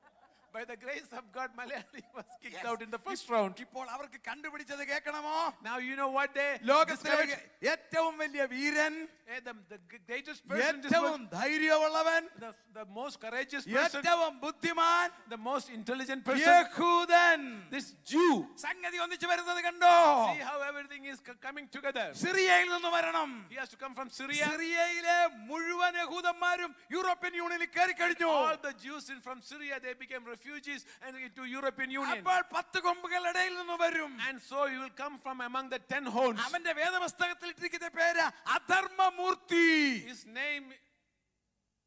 By the grace of God, Malayali was kicked out in the first round. ഇപ്പോൾ അവർക്ക് കണ്ടുപിടിച്ചത് കേൾക്കണമോ Now you know what they ലോകത്തിലെ discovered? ഏറ്റവും വലിയ വീരൻ Eh, the, the greatest person, in this ഏറ്റവും world, ധൈര്യമുള്ളവൻ the, the most courageous person, ഏറ്റവും ബുദ്ധിമാൻ the most intelligent person, യഹൂദൻ this Jew. സംഗതി ഒന്നിച്ചു വരുന്നത് കണ്ടോ See how everything is co- coming together. സിറിയയിൽ നിന്ന് വരണം He has to come from Syria. സിറിയയിലെ മുഴുവൻ യഹൂദന്മാരും യൂറോപ്യൻ യൂണിയനിൽ കയറി കഴിഞ്ഞു All the Jews in from Syria, they became refugees and into European Union. അപ്പോൾ പത്ത് കൊമ്പുകൾ ഇടയിൽ നിന്ന് വരും And so he will come from among the ten horns. അവന്റെ വേദപുസ്തകത്തിൽ ഇട്ടിരിക്കുന്ന പേര് അധർമ്മമൂർത്തി His name,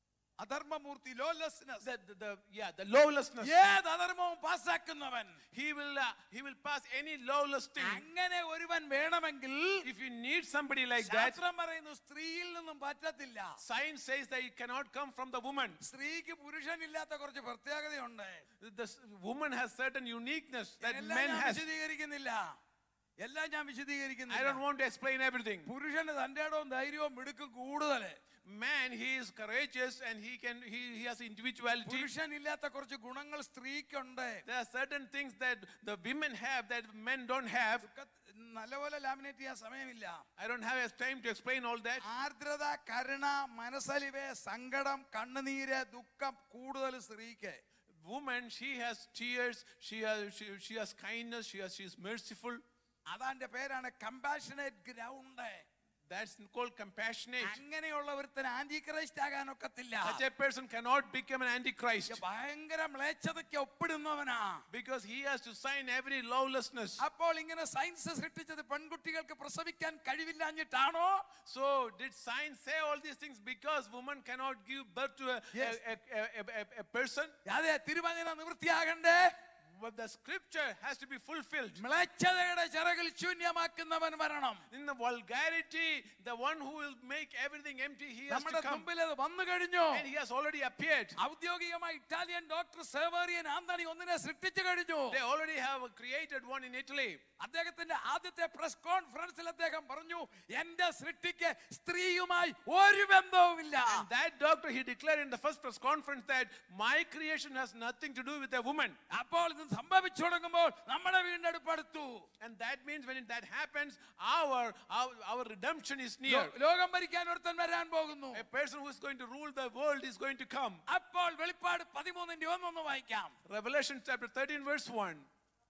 അധർമ്മമൂർത്തി lawlessness the, the, the yeah, the lawlessness. ഏത് അധർമ്മവും പാസ്സാക്കുന്നവൻ He will, uh, he will pass any lawless thing. അങ്ങനെ ഒരുവൻ വേണമെങ്കിൽ If you need somebody like that, ശാസ്ത്രം പറയുന്നു സ്ത്രീയിൽ നിന്നും പറ്റത്തില്ല science says that it cannot come from the woman. സ്ത്രീക്ക് പുരുഷനില്ലാത്ത കുറച്ച് പ്രത്യേകതയുണ്ട് The s- woman has certain uniqueness that എല്ലാം men ഞാൻ has. വിശദീകരിക്കുന്നില്ല എല്ലാം ഞാൻ I വിശദീകരിക്കുന്നില്ല don't want to explain everything. പുരുഷന് തന്റെ ഇടവും ധൈര്യവും മിടുക്കും കൂടുതല് Man, he is courageous and he can he, he has individuality. പുരുഷനില്ലാത്ത കുറച്ച് ഗുണങ്ങൾ സ്ത്രീക്കുണ്ട് There are certain things that the women have that men don't have. ദുഃഖ- നല്ലപോലെ ലാമിനേറ്റ് ചെയ്യാൻ സമയമില്ല I don't have time to explain all that. ആർദ്രത കരുണ മനസ്സലിവ് സങ്കടം കണ്ണുനീര് ദുഃഖം കൂടുതൽ സ്ത്രീക്ക് Woman, she has tears, she has she, she has kindness, she has she is merciful. അതാന്റെ പേരാണ് compassionate ground That's called compassionate. അങ്ങനെയുള്ള ഒരുത്തൻ ആന്റി ക്രൈസ്റ്റ് ആകാനൊക്കത്തില്ല Such a person cannot become an antichrist ഭയങ്കര മ്ലേച്ഛതയ്ക്ക് ഒപ്പിടുന്നവനാ because he has to sign every lawlessness. അപ്പോൾ ഇങ്ങനെ science സൃഷ്ടിച്ചത് പെൺകുട്ടികൾക്ക് പ്രസവിക്കാൻ കഴിവില്ലാഞ്ഞിട്ടാണോ So did science say all these things because woman cannot give birth to a, Yes. a, a, a, a, a person? അതെ തിരുവചന നിവൃത്തിയാകണ്ടേ But the scripture has to be fulfilled. മ്ലേച്ഛതയുടെ ചിറകിൽ ശൂന്യമാക്കുന്നവൻ വരണം In the vulgarity, the one who will make everything empty, he has നമ്മുടെ to come. മുമ്പിൽ അത് വന്നു കഴിഞ്ഞു And he has already appeared. ഔദ്യോഗികമായി ഇറ്റാലിയൻ ഡോക്ടർ സേവേറിയൻ ആന്റണി ഒന്നിനെ സൃഷ്ടിച്ചു കഴിഞ്ഞു They already have created one in Italy. അദ്ദേഹത്തിന്റെ ആദ്യത്തെ പ്രസ് കോൺഫറൻസിൽ അദ്ദേഹം പറഞ്ഞു എന്റെ സൃഷ്ടിക്ക് സ്ത്രീയുമായി ഒരു ബന്ധവുമില്ല And that doctor, he declared in the first press conference that my creation has nothing to do with a woman. അപ്പോൾ ഇത് സംഭവിച്ചു തുടങ്ങുമ്പോൾ നമ്മുടെ വീണ്ടെടുപ്പെടുത്തു And that means when that happens, our, our, our redemption is near. ലോ- ലോകം ഭരിക്കാൻ ഒരുത്തൻ വരാൻ പോകുന്നു A person who is going to rule the world is going to come. അപ്പോൾ വെളിപ്പാട് പതിമൂന്നിന്റെ ഒന്നൊന്ന് വായിക്കാം Revelation chapter 13, verse 1.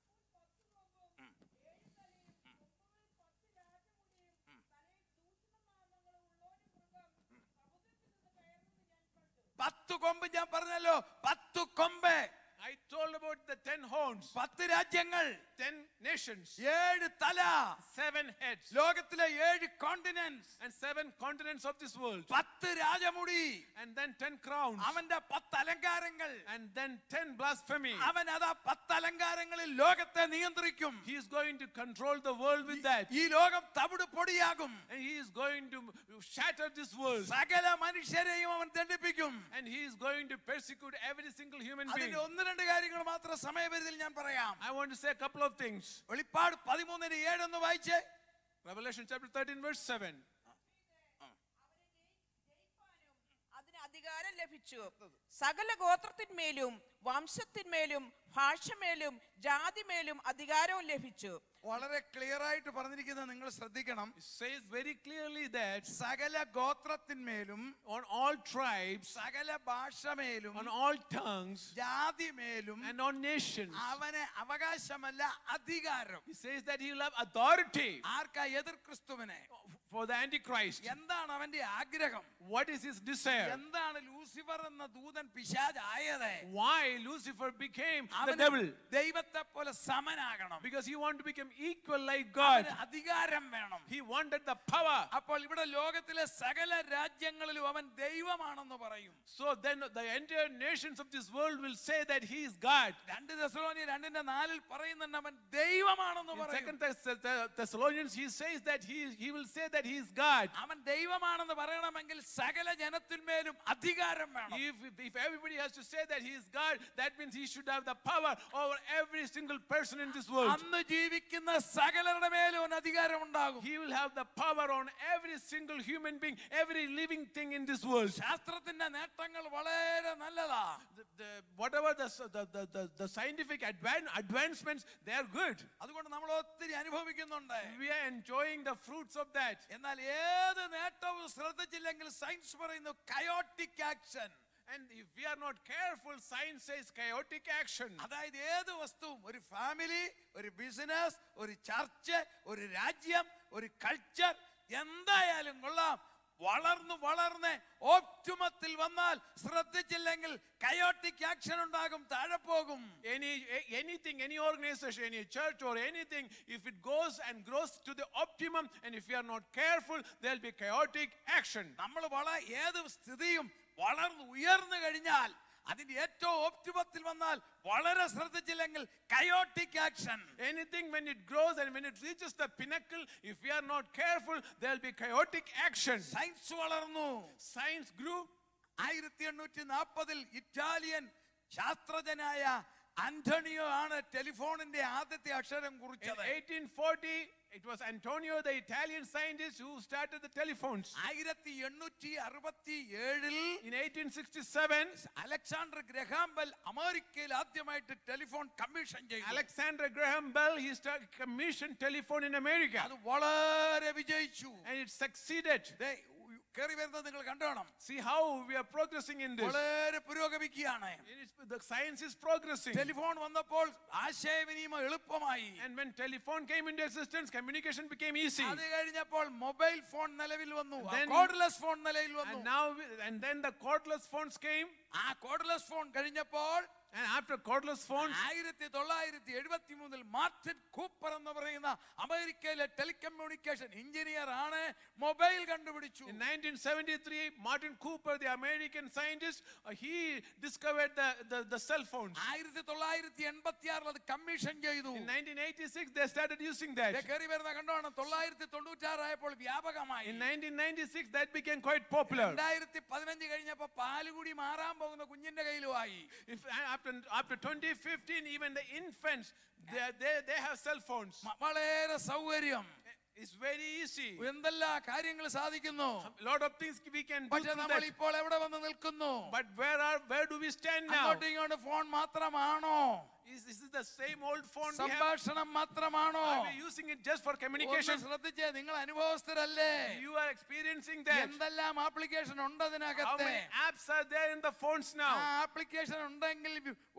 പത്ത് കൊമ്പ് ഞാൻ പറഞ്ഞല്ലോ പത്ത് കൊമ്പ് I told about the 10 horns, പത്ത് രാജ്യങ്ങൾ 10 nations, ഏഴ് തല 7 heads, ലോകത്തിലെ ഏഴ് continents and 7 continents of this world, പത്ത് രാജമുടി and then 10 crowns, അവന്റെ പത്ത് അലങ്കാരങ്ങൾ and then 10 blasphemy. അവൻ അതാ പത്ത് അലങ്കാരങ്ങളിൽ ലോകത്തെ നിയന്ത്രിക്കും He is going to control the world with that. ഈ ലോകം തവിട് പൊടിയാകും And he is going to shatter this world. സകല മനുഷ്യരെയും അവൻ ദണ്ഡിപ്പിക്കും And he is going to persecute every single human being. അതിന്റെ ഒന്ന് രണ്ട് കാര്യങ്ങൾ മാത്രം സമയപരിധിയിൽ ഞാൻ പറയാം I want to say a couple of things. വെളിപ്പാട് പതിമൂന്നിന് ഏഴൊന്ന് വായിച്ചേ Revelation chapter 13, verse 7. അതിന് അധികാരം ലഭിച്ചു സകല ഗോത്രത്തിന്മേലും വംശത്തിന്മേലും ഭാഷമേലും ജാതിമേലും അധികാരവും ലഭിച്ചു വളരെ ക്ലിയർ ആയിട്ട് പറഞ്ഞിരിക്കുന്നത് നിങ്ങൾ ശ്രദ്ധിക്കണം It says very clearly that സകല ഗോത്രത്തിന്മേലും on all tribes, സകല ഭാഷമേലും on all tongues, ജാതിമേലും and on nations. അവന് അവകാശമല്ല അധികാരം He says that he will have authority ആർക്കാ എതിർ ക്രിസ്തുവിനെ for the Antichrist. എന്താണ് അവന്റെ ആഗ്രഹം What is his desire? എന്താണ് ലൂസിഫർ എന്ന ദൂതൻ പിശാചായത് Why Lucifer became the അവന് devil? ദൈവത്തെ പോലെ സമനാകണം Because he wanted to become equal like God. അവന് അധികാരം വേണം He wanted the power. അപ്പോൾ ഇവിടെ ലോകത്തിലെ സകല രാജ്യങ്ങളിലും അവൻ ദൈവമാണെന്ന് പറയും So then the entire nations of this world will say that he is God. രണ്ട് ദശലോനി രണ്ടിന്റെ നാലിൽ പറയുന്നുണ്ട് അവൻ ദൈവമാണെന്ന് In പറയും Second Thess- Thess- Thessalonians, he says that he, he will say that he is God. അവൻ ദൈവമാണെന്ന് പറയണമെങ്കിൽ സകല ജനത്തിന്മേലും അധികാരം വേണം If, if, if everybody has to say that he is God, that means he should have the power over every single person in this world. അന്ന് ജീവിക്കുന്ന സകലരുടെ മേലും അവന് അധികാരം ഉണ്ടാകും He will have the power on every single human being, every living thing in this world. ശാസ്ത്രത്തിന്റെ നേട്ടങ്ങൾ വളരെ നല്ലതാ The, the, whatever the, s- the, the, the, the scientific advan- advancements, they are good. അതുകൊണ്ട് നമ്മൾ ഒത്തിരി അനുഭവിക്കുന്നുണ്ട് We are enjoying the fruits of that. എന്നാൽ ഏത് നേട്ടവും ശ്രദ്ധിച്ചില്ലെങ്കിൽ സയൻസ് പറയുന്നു chaotic action And if we are not careful, science says chaotic action. അതായത് ഏത് വസ്തുവും ഒരു ഫാമിലി ഒരു ബിസിനസ് ഒരു ചർച്ച് ഒരു രാജ്യം ഒരു കൾച്ചർ എന്തായാലും കൊള്ളാം വളർന്നു വളർന്ന് ഓപ്റ്റുമത്തിൽ വന്നാൽ ശ്രദ്ധിച്ചില്ലെങ്കിൽ കയോട്ടിക് ആക്ഷൻ ഉണ്ടാകും താഴെ പോകും Any a- anything, any organization, any church or anything, if it goes and grows to the optimum, and if we are not careful, there'll be chaotic action. നമ്മൾ വള ഏത് സ്ഥിതിയും വളർന്ന് ഉയർന്നു കഴിഞ്ഞാൽ അതിന്റെ ഏറ്റവും ഓപ്റ്റിമത്തിൽ വന്നാൽ വളരെ ശ്രദ്ധിച്ചില്ലെങ്കിൽ chaotic action Anything when it grows and when it reaches the pinnacle, if we are not careful, there'll be chaotic action. Science വളർന്നു Science grew. ആയിരത്തി എണ്ണൂറ്റി നാൽപ്പതിൽ ഇറ്റാലിയൻ ശാസ്ത്രജ്ഞനായ ആന്റണിയോ ആണ് ടെലിഫോണിന്റെ ആദ്യത്തെ അക്ഷരം In കുറിച്ചത് 1840, it was Antonio, the Italian scientist, who started the telephones. ആയിരത്തി എണ്ണൂറ്റി അറുപത്തി ഏഴിൽ In 1867, അലക്സാണ്ടർ ഗ്രഹാംബൽ അമേരിക്കയിൽ ആദ്യമായിട്ട് ടെലിഫോൺ കമ്മീഷൻ ചെയ്തു Alexander Graham Bell, he started commissioned telephone in America. അത് വളരെ വിജയിച്ചു And it succeeded. ദേ, കയറി വരുന്നത് നിങ്ങൾ കണ്ടോണം See how we are progressing in this. വളരെ പുരോഗമിക്കുകയാണ് It is- The science is progressing. Telephone വന്നപ്പോൾ ആശയവിനിമയം എളുപ്പമായി And when telephone came into existence, communication became easy. അത് കഴിഞ്ഞപ്പോൾ മൊബൈൽ ഫോൺ നിലവിൽ വന്നു Then- കോഡ്ലെസ് ഫോൺ നിലവിൽ വന്നു And now, we- and then the cordless phones came. ആ കോഡ്ലെസ് ഫോൺ കഴിഞ്ഞപ്പോൾ And after cordless phones, ആയിരത്തി തൊള്ളായിരത്തി എഴുപത്തി മൂന്നിൽ മാർട്ടിൻ കൂപ്പർ എന്ന് പറയുന്ന അമേരിക്കയിലെ ടെലികമ്മ്യൂണിക്കേഷൻ എഞ്ചിനീയർ ആണ് മൊബൈൽ കണ്ടുപിടിച്ചു in 1973, Martin Cooper, the American scientist, uh, he discovered the, the, the cell phones. ആയിരത്തി തൊള്ളായിരത്തി എൺപത്തി ആറിൽ അത് കമ്മീഷൻ ചെയ്തു In 1986, they started using that. ദേ കയറി വരുന്ന കണ്ടോണം തൊള്ളായിരത്തി തൊണ്ണൂറ്റാറായപ്പോൾ വ്യാപകമായി In 1996, that became quite popular. രണ്ടായിരത്തി പതിനഞ്ച് കഴിഞ്ഞപ്പോ പാലുകുടി മാറാൻ പോകുന്ന കുഞ്ഞിന്റെ കയ്യിലുമായി If, after, after 2015, even the infants, they, they, they have cell phones. മ- വളരെ സൗകര്യം It's very easy. എന്തെല്ലാം കാര്യങ്ങൾ സാധിക്കുന്നു A lot of things we can do പക്ഷെ through നമ്മൾ that. ഇപ്പോൾ എവിടെ വന്ന് നിൽക്കുന്നു But where are where do we stand now? അങ്ങോട്ടും ഇങ്ങോട്ടും ഫോൺ മാത്രമാണോ Is this is the same old phone we have? സംഭാഷണം മാത്രമാണോ Are we using it just for ഒന്ന് communication? ശ്രദ്ധിച്ചേ നിങ്ങൾ അനുഭവസ്ഥരല്ലേ You are experiencing that. എന്തെല്ലാം ആപ്ലിക്കേഷൻ ഉണ്ട് How അതിനകത്ത് many apps are there in the phones ആ now? ആപ്ലിക്കേഷൻ ഉണ്ടെങ്കിൽ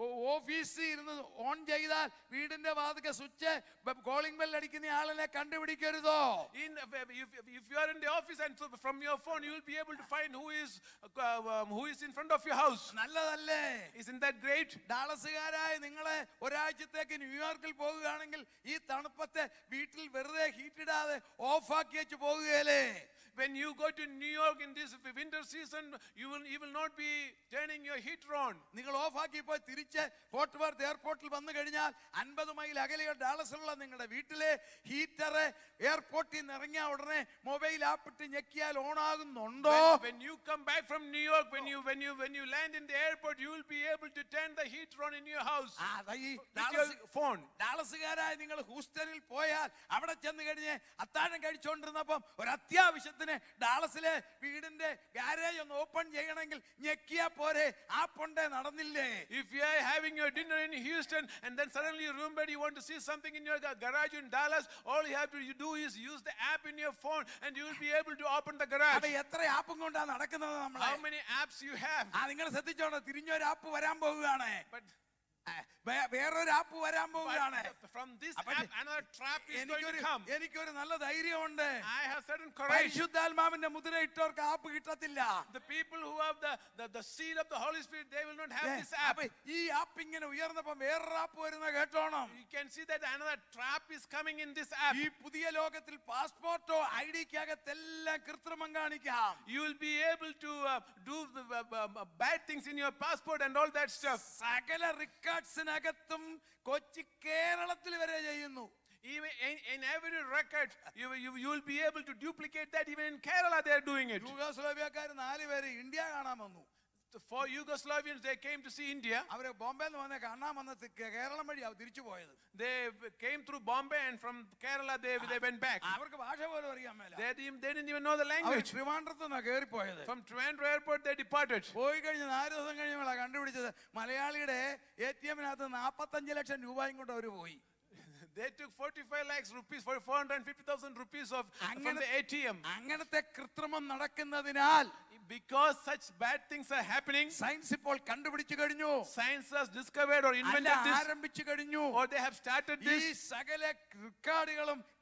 ഓഫീസിൽ ഇരുന്ന് ഓൺ ചെയ്താൽ വീടിന്റെ വാതിക സ്വിച്ച് കോളിംഗ് ബെൽ അടിക്കുന്ന ആളിനെ കണ്ടുപിടിക്കരുതോ In if, if, if you are in the office and so from your phone you will be able to find who is uh, um, who is in front of your house. നല്ലതല്ലേ Isn't that great? ഡാളസുകാരായ നിങ്ങളെ ഒരാഴ്ചത്തേക്ക് ന്യൂയോർക്കിൽ പോകുകയാണെങ്കിൽ ഈ തണുപ്പത്തെ വീട്ടിൽ വെറുതെ ഹീറ്റിടാതെ ഓഫാക്കി വെച്ച് പോകുകയല്ലേ When you go to New York in this winter season, you will you will not be turning your heater on. നിങ്ങൾ ഓഫാക്കി പോയി തിരിച്ച് ഫോർട്ട് വർത്ത് എയർപോർട്ടിൽ വന്നു കഴിഞ്ഞാൽ അൻപത് മൈൽ അകലെയോ ഡാളസിലുള്ള നിങ്ങളുടെ വീട്ടിലെ ഹീറ്റർ എയർപോർട്ടിൽ നിന്ന് ഇറങ്ങിയ ഉടനെ മൊബൈൽ ആപ്പിട്ട് ഞെക്കിയാൽ ഓണാകുന്നുണ്ടോ When, when you come back from New York, when you when you when you land in the airport, you will be able to turn the heater on in your house ആ, അതാ ഈ with your Dallas phone. ഡാളസുകാരായ നിങ്ങൾ ഹൂസ്റ്റണിൽ പോയാൽ അവിടെ ചെന്ന് കഴിഞ്ഞ് അത്താഴം കഴിച്ചുകൊണ്ടിരുന്നപ്പം ഒരു അത്യാവശ്യത്തിന് ഡാളസിലെ വീടിന്റെ ഗാരേജ് ഒന്ന് ഓപ്പൺ ചെയ്യണമെങ്കിൽ ഞെക്കിയാ പോരെ ആ പൊണ്ടേ നടന്നില്ലേ If you are having your dinner in Houston and then suddenly you remember you want to see something in your ga- garage in Dallas, all you have to do is use the app in your phone and you will be able to open the garage. അപ്പൊ എത്ര ആപ്പും കൊണ്ടാ നടക്കുന്നത് നമ്മളെ How many apps you have? ആ നിങ്ങൾ ശ്രദ്ധിച്ചോണം തിരിഞ്ഞൊരു app വരാൻ പോവുകയാണ് But, ആ, വേ- വേറൊരു ആപ്പ് വരാൻ പോവുകയാണ് but from this അപ്പൊ app, another trap is going എനിക്കൊരു to come. എനിക്കൊരു നല്ല ധൈര്യമുണ്ട് I have certain courage. പരിശുദ്ധാത്മാവിന്റെ മുദ്ര ഇട്ടവർക്ക് ആപ്പ് കിട്ടത്തില്ല The people who have the, the, the seal of the Holy Spirit, they will not have ഏ, this app. അപ്പൊ ഈ ആപ്പ് ഇങ്ങനെ ഉയർന്നപ്പോ വേറൊരു ആപ്പ് വരുന്ന കേട്ടോണം You can see that another trap is coming in this app. ഈ പുതിയ ലോകത്തിൽ പാസ്പോർട്ടോ ഐ ഡിക്കകത്തെല്ലാം കൃത്രിമം കാണിക്കാം You will be able to uh, do the, uh, um, uh, bad things in your passport and all that stuff. സകല റിക്കാർഡ്സിനകത്തും കൊച്ചി കേരളത്തിൽ വരെ ചെയ്യുന്നു Even in, in every record, you, you, you will be able to duplicate that. Even in Kerala, they are doing it. യൂഗോസ്ലോവിയക്കാർ നാല് പേര് India കാണാൻ വന്നു For Yugoslavians, they came to see India. അവര് ബോംബെ നിന്ന് വന്നേ കാണാൻ വന്ന കേരളം വഴി അവർ തിരിച്ചു പോയത് They came through Bombay and from Kerala, they, they went back. അവർക്ക് ഭാഷ പോലും അറിയാൻ മേല They, didn't- they didn't even know the our language. ട്രിവാൻഡ്രത്ത് നിന്നാ കയറിപ്പോയത് From Trivandrum airport, they departed. പോയി കഴിഞ്ഞ് നാല് ദിവസം കഴിഞ്ഞപ്പോഴാണ് കണ്ടുപിടിച്ചത് മലയാളിയുടെ എ ടി എമ്മിനകത്ത് നാപ്പത്തഞ്ച് ലക്ഷം രൂപയും കൊണ്ട് അവർ പോയി They took 45 lakhs rupees for 450,000 rupees of, from the ATM. അങ്ങനത്തെ കൃത്രിമം നടക്കുന്നതിനാൽ Because such bad things are happening, science ഇപ്പോൾ കണ്ടുപിടിച്ചു കഴിഞ്ഞു science has discovered or അല്ല invented this, ആരംഭിച്ചു കഴിഞ്ഞു or they have started ഈ this. സകല റെക്കാർഡുകളും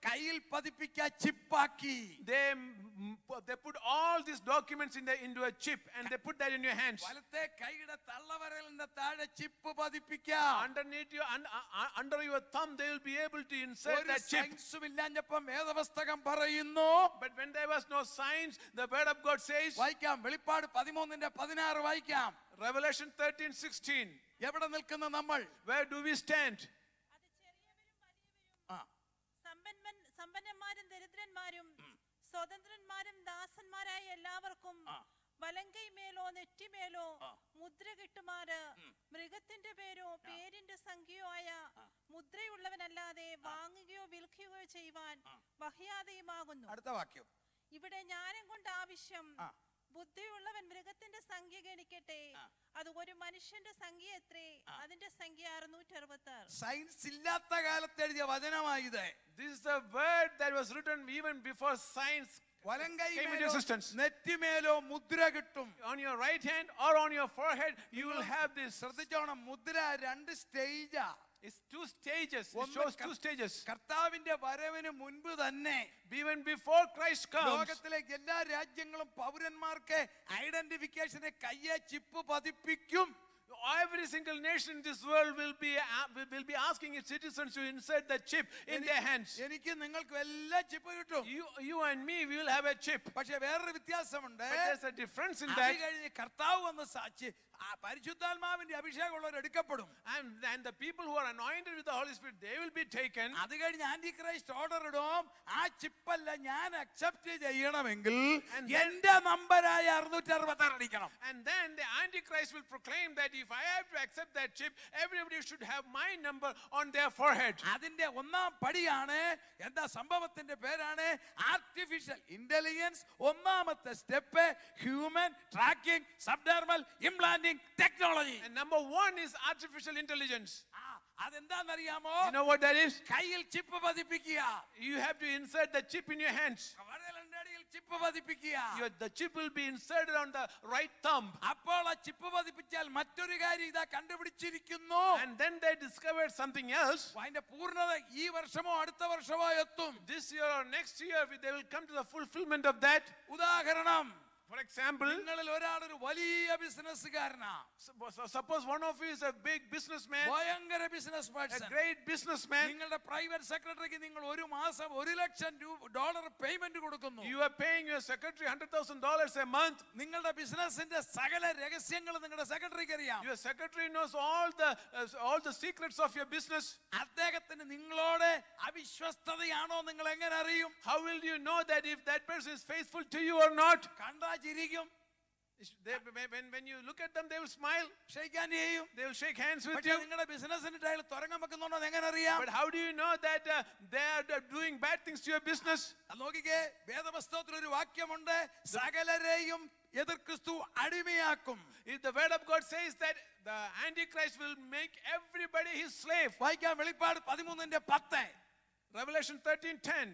കയ്യിൽ പതിപ്പിക്ക ചിപ്പാക്കി They, mm, pu- they put all these documents in the, into a chip and they put that in your hands. വലത്തെ കൈയുടെ തള്ളവരലിന്റെ താഴെ ചിപ്പ് പതിപ്പിക്കാം Underneath your, un, uh, uh, under your thumb, they will be able to insert ഒരു that chip. സയൻസും ഇല്ലാഞ്ഞപ്പം വേദപുസ്തകം പറയുന്നു But when there was no science, the word of God says, വായിക്കാം വെളിപ്പാട് പതിമൂന്നിന്റെ പതിനാറ് വായിക്കാം Revelation 13, 16, എവിടെ നിൽക്കുന്ന നമ്മൾ where do we stand? അത് ചെറിയവരും വലിയവരും ആ സമ്പന്നൻ സമ്പന്നന്മാരും ദരിദ്രന്മാരും സ്വതന്ത്രന്മാരും ദാസന്മാരായ എല്ലാവർക്കും ആ. വലങ്കൈമേലോ നെറ്റിമേലോ ആ. മുദ്ര കിട്ടുമാറ് മൃഗത്തിന്റെ പേരോ പേരിന്റെ സംഖ്യയോ ആയ മുദ്രയുള്ളവനല്ലാതെ വാങ്ങുകയോ വിൽക്കുകയോ ചെയ്യുവാൻ വഹ്യാതെയുമാകുന്നു അടുത്ത വാക്യം ഇവിടെ ജ്ഞാനം കൊണ്ട് ആവശ്യം ആ. ബുദ്ധിയുള്ളവൻ മൃഗത്തിന്റെ സംഖ്യ ഗണിക്കട്ടെ ആ. അത് ഒരു മനുഷ്യന്റെ സംഖ്യ എത്രേ അതിന്റെ സംഖ്യ അറുന്നൂറ്റി അറുപത്തി ആറ് സയൻസ് ഇല്ലാത്ത കാലത്ത് എഴുതിയ വചനമായത് This is the word that was written even before science വലങ്കൈ Came into existence. നെറ്റിമേലോ മുദ്ര കിട്ടും on your right hand or on your forehead, you will have this. ശ്രദ്ധിച്ചോണം മുദ്ര രണ്ട് സ്റ്റേജാ It's two stages. It ഒന്ന് shows കർ- two stages. കർത്താവിന്റെ വരവിന് മുൻപ് തന്നെ Even before Christ comes, ലോകത്തിലെ എല്ലാ രാജ്യങ്ങളും പൗരന്മാർക്ക് ഐഡന്റിഫിക്കേഷന് കയ്യെ ചിപ്പ് പതിപ്പിക്കും every single nation in this world will be uh, will will be asking its citizens to insert the chip in their hands. എനിക്ക് നിങ്ങൾക്കും എല്ലാം ചിപ്പ് കിട്ടും You, you and me, we will have a chip. പക്ഷെ വേറൊരു വ്യത്യാസമുണ്ട് But there's a difference in അത് that. കഴിഞ്ഞ് കർത്താവ് വന്ന് സാക്ഷി ആ പരിശുദ്ധാത്മാവിന്റെ അഭിഷേകമുള്ളവർ എടുക്കപ്പെടും And, and the people who are anointed with the Holy Spirit, they will be taken. അത് കഴിഞ്ഞ് ആന്റി ക്രൈസ്റ്റ് ഓർഡർ ഇടും ആ ചിപ്പല്ല ഞാൻ അക്സെപ്റ്റ് ചെയ്യണമെങ്കിൽ And then- എന്റെ നമ്പരായ അറുന്നൂറ്റി അറുപത്തി ആറ് അടിക്കണം And then the Antichrist will proclaim that if I have to accept that chip, everybody should have my number on their forehead. അതിന്റെ ഒന്നാം പടിയാണ് എന്താ സംഭവത്തിന്റെ പേരാണ് ആർട്ടിഫിഷ്യൽ ഇന്റലിജൻസ് ഒന്നാമത്തെ step human tracking subdermal implanting technology And number one is artificial intelligence. അതെന്താണെന്നറിയാമോ You know what that is? കയ്യിൽ chip പതിപ്പിക്കുക You have to insert the chip in your hands. വരലിന്റെ അടിയിൽ ചിപ്പ് പതിപ്പിക്കുക Your, the chip will be inserted on the right thumb. അപ്പോൾ ആ chip പതിപ്പിച്ചാൽ മറ്റൊരു കാര്യം ഇതാ കണ്ടുപിടിച്ചിരിക്കുന്നു And then they discovered something else. അതിന്റെ പൂർണ്ണത ഈ വർഷമോ അടുത്ത വർഷമോ എത്തും This year or next year, they will come to the fulfillment of that. ഉദാഹരണം For example, നിങ്ങളിൽ ഒരാൾ ഒരു വലിയ ബിസിനസ്സുകാരനാ sup- su- suppose one of you is a big businessman, ഭയങ്കര business a person great businessman. നിങ്ങളുടെ പ്രൈവറ്റ് സെക്രട്ടറിക്ക് നിങ്ങൾ ഒരു മാസം ഒരു ലക്ഷം രൂപ ഡോളർ പേയ്മെന്റ് കൊടുക്കുന്നു You are paying your secretary $100,000 a month. നിങ്ങളുടെ ബിസിനസിന്റെ സകല രഹസ്യങ്ങൾ നിങ്ങളുടെ സെക്രട്ടറിക്ക് അറിയാം Your secretary knows all the uh, all the secrets of your business. അദ്ദേഹത്തിന് നിങ്ങളോട് അവിശ്വസ്തതയാണോ നിങ്ങൾ എങ്ങനെ അറിയും How will you know that if that person is faithful to you or not? കണ്ടാ ചിരിക്കും They, when, when you look at them, they will smile. ക്ഷയിക്കാൻ ചെയ്യും They will shake hands with പക്ഷേ you. നിങ്ങളുടെ ബിസിനസിന്റെ അയാൾ തുറങ്ങാൻ വെക്കുന്നുണ്ടോ എന്ന് എങ്ങനെ അറിയാം But how do you know that uh, they are uh, doing bad things to your business? അത് നോക്കിക്കേ വേദപുസ്തകത്തിൽ ഒരു വാക്യമുണ്ട് സകലരെയും എതിർ ക്രിസ്തു അടിമയാക്കും If the word of God says that the Antichrist will make everybody his slave, വായിക്കാം വെളിപ്പാട് പതിമൂന്നിന്റെ പത്ത് Revelation 13:10.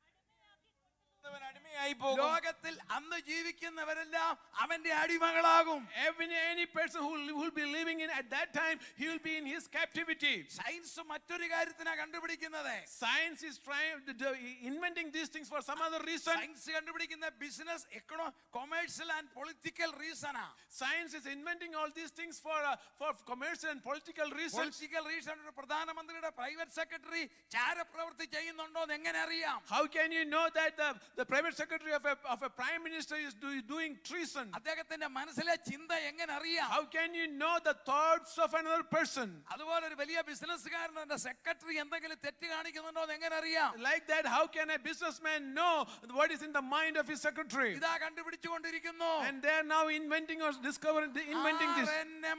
അവൻ അടിമയായി പോകും ലോകത്തിൽ അന്ന് ജീവിക്കുന്നവരെല്ലാം അവന്റെ അടിമകളാകും Every, any person who will- who will be living in at that time, he will be in his captivity. Science മറ്റൊരു കാര്യത്തിനാ കണ്ടുപിടിക്കുന്നത് Science is trying, to do- inventing these things for some other reason. Science കണ്ടുപിടിക്കുന്ന business എക്കണോ commercial and political റീസണാ Science is inventing all these things for uh, for commercial and political reasons. Political reason ഒരു പ്രധാനമന്ത്രിയുടെ private secretary ചാരപ്രവൃത്തി ചെയ്യുന്നുണ്ടോ എന്ന് എങ്ങനെ അറിയാം How can you know that the, the private secretary of a, of a prime minister is do, doing treason? അദ്ദേഹത്തിന്റെ മനസ്സിലെ ചിന്ത എങ്ങനെ അറിയാം How can you know the thoughts of another person? അതുപോലെ ഒരു വലിയ ബിസിനസ്സുകാരൻ എന്റെ സെക്രട്ടറി എന്തെങ്കിലും തെറ്റ് കാണിക്കുന്നുണ്ടോ എന്ന് എങ്ങനെ അറിയാം Like that, how can a businessman know what is in the mind of his secretary? ഇതാ കണ്ടുപിടിച്ചുകൊണ്ടിരിക്കുന്നു And they are now inventing or discovering, inventing this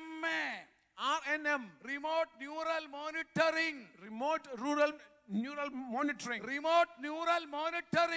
RNM, remote neural monitoring remote rural neural monitoring. Remote neural monitoring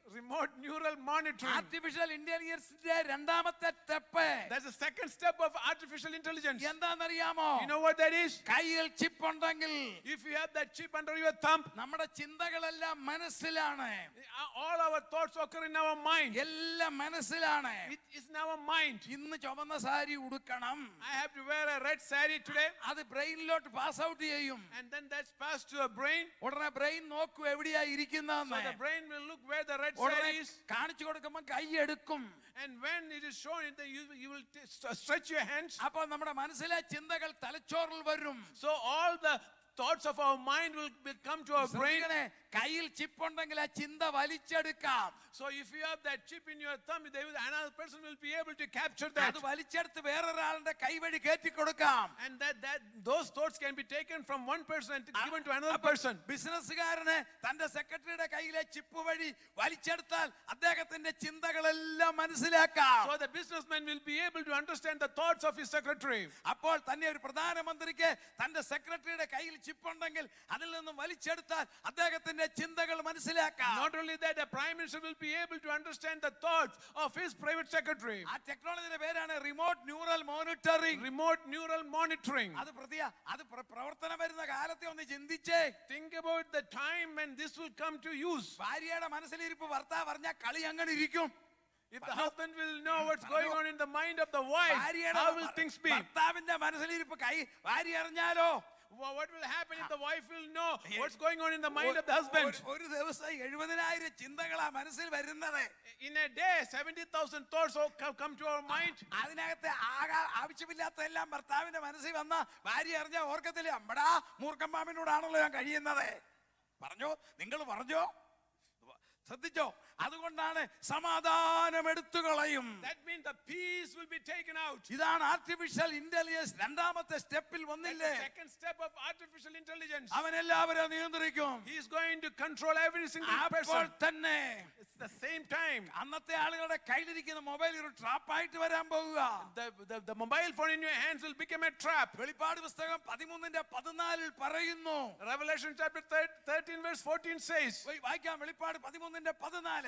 remote neural monitoring. Artificial ഇന്റലിജൻസിന്റെ രണ്ടാമത്തെ step That's the second step of artificial intelligence. എന്താണെന്നറിയാമോ You know what that is? കയ്യിൽ chip ഉണ്ടെങ്കിൽ If you have that chip under your thumb, നമ്മുടെ ചിന്തകളെല്ലാം മനസ്സിലാണ് all our thoughts occur in our mind. എല്ലാം മനസ്സിലാണ് It is in our mind. ഇന്ന് ചുവന്ന sari ഉടുക്കണം I have to wear a red saree today, അത് ബ്രെയിനിലോട്ട് പാസ് ഔട്ട് ചെയ്യും and then that's passed to a brain. ഉടനെ ബ്രെയിൻ നോക്കൂ എവിടെയാ So ഇരിക്കുന്നതെന്ന് the brain will look where the red ഉടനെ saree is. കാണിച്ചു കൊടുക്കുമ്പോ കൈ എടുക്കും And when it is shown, in the, you, you will t- st- stretch your hands. അപ്പൊ നമ്മുടെ മനസ്സിലെ ചിന്തകൾ തലച്ചോറിൽ വരും So all the thoughts of our mind will, will come to our brain. ശ്രദ്ധിക്കണേ, കയ്യിൽ ചിപ്പ് ഉണ്ടെങ്കിൽ ആ ചിന്ത വലിച്ചെടുക്കാം So if you have that chip in your thumb, they will, another person will be able to capture that. അത് വലിച്ചെടുത്ത് വേറൊരാളുടെ കൈ വഴി കയറ്റി കൊടുക്കാം And that, that those thoughts can be taken from one person and given to another അപ്പൊ person. ബിസിനസ്സുകാരന് തന്റെ സെക്രട്ടറിയുടെ കയ്യിലെ ചിപ്പ് വഴി വലിച്ചെടുത്താൽ അദ്ദേഹത്തിന്റെ ചിന്തകളെല്ലാം മനസ്സിലാക്കാം So the businessman will be able to understand the thoughts of his secretary. അപ്പോൾ തന്നെ ഒരു പ്രധാനമന്ത്രിക്ക് തന്റെ സെക്രട്ടറിയുടെ കയ്യിൽ ചിപ്പ് ഉണ്ടെങ്കിൽ അതിൽ നിന്നും വലിച്ചെടുത്താൽ അദ്ദേഹത്തിന്റെ ചിന്തകൾ മനസ്സിലാക്കാം Not only that, the prime minister will be able to understand the thoughts of his private secretary. ആ ടെക്നോളജിയുടെ പേരാണ് remote neural monitoring Remote neural monitoring. അത് പ്രതിയ അത് പ്ര- പ്രവർത്തനം വരുന്ന കാലത്തെ ഒന്ന് ചിന്തിച്ചേ Think about the time when this will come to use. ഭാര്യയുടെ മനസ്സിലിരിപ്പ് ഭർത്താവ് പറഞ്ഞ കളി അങ്ങനെ ഇരിക്കും If the husband will know what's going on in the mind of the wife, ഭാര്യയുടെ how will things be? ഭർത്താവിന്റെ മനസ്സിലിരിപ്പ് കൈ ഭാര്യ അറിഞ്ഞാലോ Wha- What will happen if the wife will know what's going on in the mind of the husband? ഒരു- ഒരു ദിവസം എഴുപതിനായിരം ചിന്തകളാ മനസ്സിൽ വരുന്നത് In a day, 70,000 thoughts will co- come to our mind. അതിനകത്ത് ആകാ ആവശ്യമില്ലാത്ത എല്ലാം ഭർത്താവിന്റെ മനസ്സിൽ വന്ന ഭാര്യ അറിഞ്ഞ ഓർക്കത്തില്ല അമ്മടാ മൂർഖൻ മാമിനോടാണല്ലോ ഞാൻ കഴിയുന്നത് പറഞ്ഞോ നിങ്ങൾ പറഞ്ഞോ ശ്രദ്ധിച്ചോ അതുകൊണ്ടാണ് സമാധാനം എടുത്തു കളയും That means the peace will be taken out. ഇതാണ് ആർട്ടിഫിഷ്യൽ ഇന്റലിജൻസ് രണ്ടാമത്തെ സ്റ്റെപ്പിൽ That's വന്നില്ലേ the second step of artificial intelligence. അവൻ എല്ലാവരെയും നിയന്ത്രിക്കും He is going to control every single അപ്പോൾ person. തന്നെ It's the same time. അന്നത്തെ ആളുകളുടെ കയ്യിലിരിക്കുന്ന മൊബൈൽ ഒരു ട്രാപ്പായിട്ട് വരാൻ പോവുക The, the, the mobile phone in your hands will become a trap. വെളിപ്പാട് പുസ്തകം പതിമൂന്നിന്റെ പതിനാലിൽ പറയുന്നു Revelation chapter thir- 13, verse 14 says, പോയി വായിക്കാം വെളിപ്പാട് പതിമൂന്നിന്റെ പതിനാല്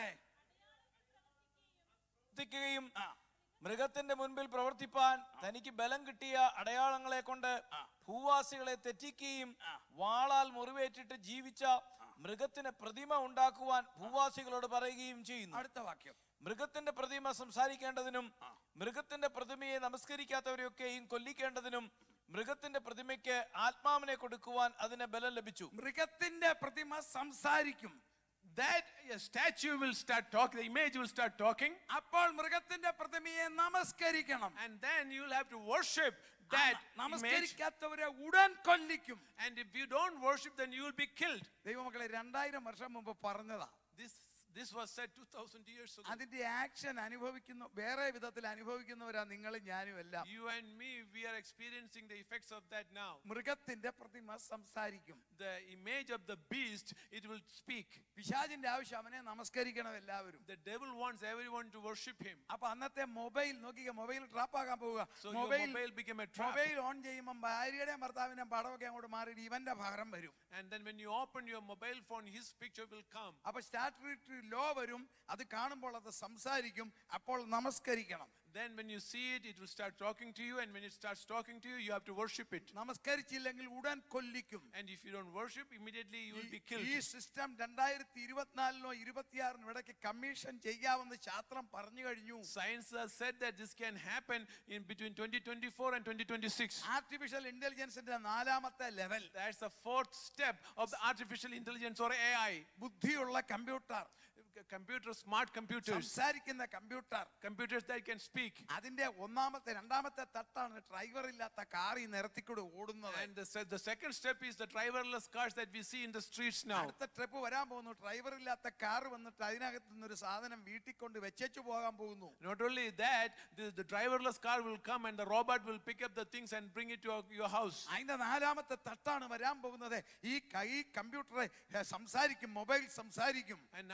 പ്രവർത്തിക്കുകയും മൃഗത്തിന്റെ മുൻപിൽ പ്രവർത്തിപ്പാൻ തനിക്ക് ബലം കിട്ടിയ അടയാളങ്ങളെ കൊണ്ട് ഭൂവാസികളെ തെറ്റിക്കുകയും വാളാൽ മുറിവേറ്റിട്ട് ജീവിച്ച മൃഗത്തിന് പ്രതിമ ഉണ്ടാക്കുവാൻ ഭൂവാസികളോട് പറയുകയും ചെയ്യുന്നു അടുത്ത വാക്യം മൃഗത്തിന്റെ പ്രതിമ സംസാരിക്കേണ്ടതിനും മൃഗത്തിന്റെ പ്രതിമയെ നമസ്കരിക്കാത്തവരെയൊക്കെയും കൊല്ലിക്കേണ്ടതിനും മൃഗത്തിന്റെ പ്രതിമയ്ക്ക് ആത്മാവിനെ കൊടുക്കുവാൻ അതിന് ബലം ലഭിച്ചു മൃഗത്തിന്റെ പ്രതിമ സംസാരിക്കും that a statue will start talking, the image will start talking, അപ്പോൾ മൃഗത്തിന്റെ പ്രതിമയെ നമസ്കരിക്കണം and then you'll have to worship that image. നമസ്കരിക്കാത്തവരെ ഉടൻ കൊല്ലിക്കും And if you don't worship, then you will be killed. ദൈവമക്കളെ രണ്ടായിരം വർഷം മുമ്പ് പറഞ്ഞതാ This, this was said 2,000 years ago. അതിന്റെ ആക്ഷൻ അനുഭവിക്കുന്നു വേറെ വിധത്തിൽ അനുഭവിക്കുന്നവരാ നിങ്ങളും ഞാനും എല്ലാം You and me, we are experiencing the effects of that now. മൃഗത്തിന്റെ പ്രതിമ സംസാരിക്കും The image of the beast, it will speak. പിശാചിന്റെ ആവശ്യം അവനെ നമസ്കരിക്കണം എല്ലാവരും The devil wants everyone to worship him. അപ്പൊ അന്നത്തെ മൊബൈൽ നോക്കിക്ക മൊബൈൽ ട്രാപ്പ് ആക്കാൻ പോവുക So your mobile became a trap. Mobile on ചെയ്യുമ്പോൾ ഭാര്യയുടെയും ഭർത്താവിന്റെയും പടമൊക്കെ അങ്ങോട്ട് മാറിയിട്ട് ഇവന്റെ ഭാരം വരും And then when you open your mobile phone, his picture will come. അപ്പൊ സ്റ്റാറ്ററി ലോ വരും അത് കാണുമ്പോൾ അത് സംസാരിക്കും അപ്പോൾ നമസ്കരിക്കണം Then when you see it, it will start talking to you. And when it starts talking to you, you have to worship it. നമസ്കരിച്ചില്ലെങ്കിൽ ഉടൻ കൊല്ലിക്കും And if you don't worship, immediately you will be ഈ- killed. ഈ system രണ്ടായിരത്തി ഇരുപത്തിനാലിനോ ഇരുപത്തിയാറിനോ ഇടയ്ക്ക് commission ചെയ്യാമെന്ന് ശാസ്ത്രം പറഞ്ഞു കഴിഞ്ഞു Science has said that this can happen in between 2024 and 2026. ആർട്ടിഫിഷ്യൽ ഇന്റലിജൻസിന്റെ നാലാമത്തെ level That's the fourth step of the artificial intelligence or AI. ബുദ്ധിയുള്ള കമ്പ്യൂട്ടർ Computers, smart computers, സംസാരിക്കുന്ന computer computers that can speak. അതിന്റെ ഒന്നാമത്തെ രണ്ടാമത്തെ തട്ടാണ് ഡ്രൈവർ ഇല്ലാത്ത car ഈ നിരത്തിക്കൂടെ ഓടുന്നത് And the, se- the second step is the driverless cars that we see in the streets now. അടുത്ത trip വരാൻ പോകുന്നു ഡ്രൈവർ ഇല്ലാത്ത കാർ വന്നിട്ട് അതിനകത്ത് നിന്നൊരു സാധനം വീട്ടിൽ കൊണ്ട് വെച്ചേച്ചു പോകാൻ പോകുന്നു Not only that, the, the driverless car will come and the robot will pick up the things and bring it to your, your house. അതിന്റെ നാലാമത്തെ തട്ടാണ് വരാൻ പോകുന്നത് ഈ കൈ കമ്പ്യൂട്ടറെ സംസാരിക്കും മൊബൈൽ സംസാരിക്കും And number four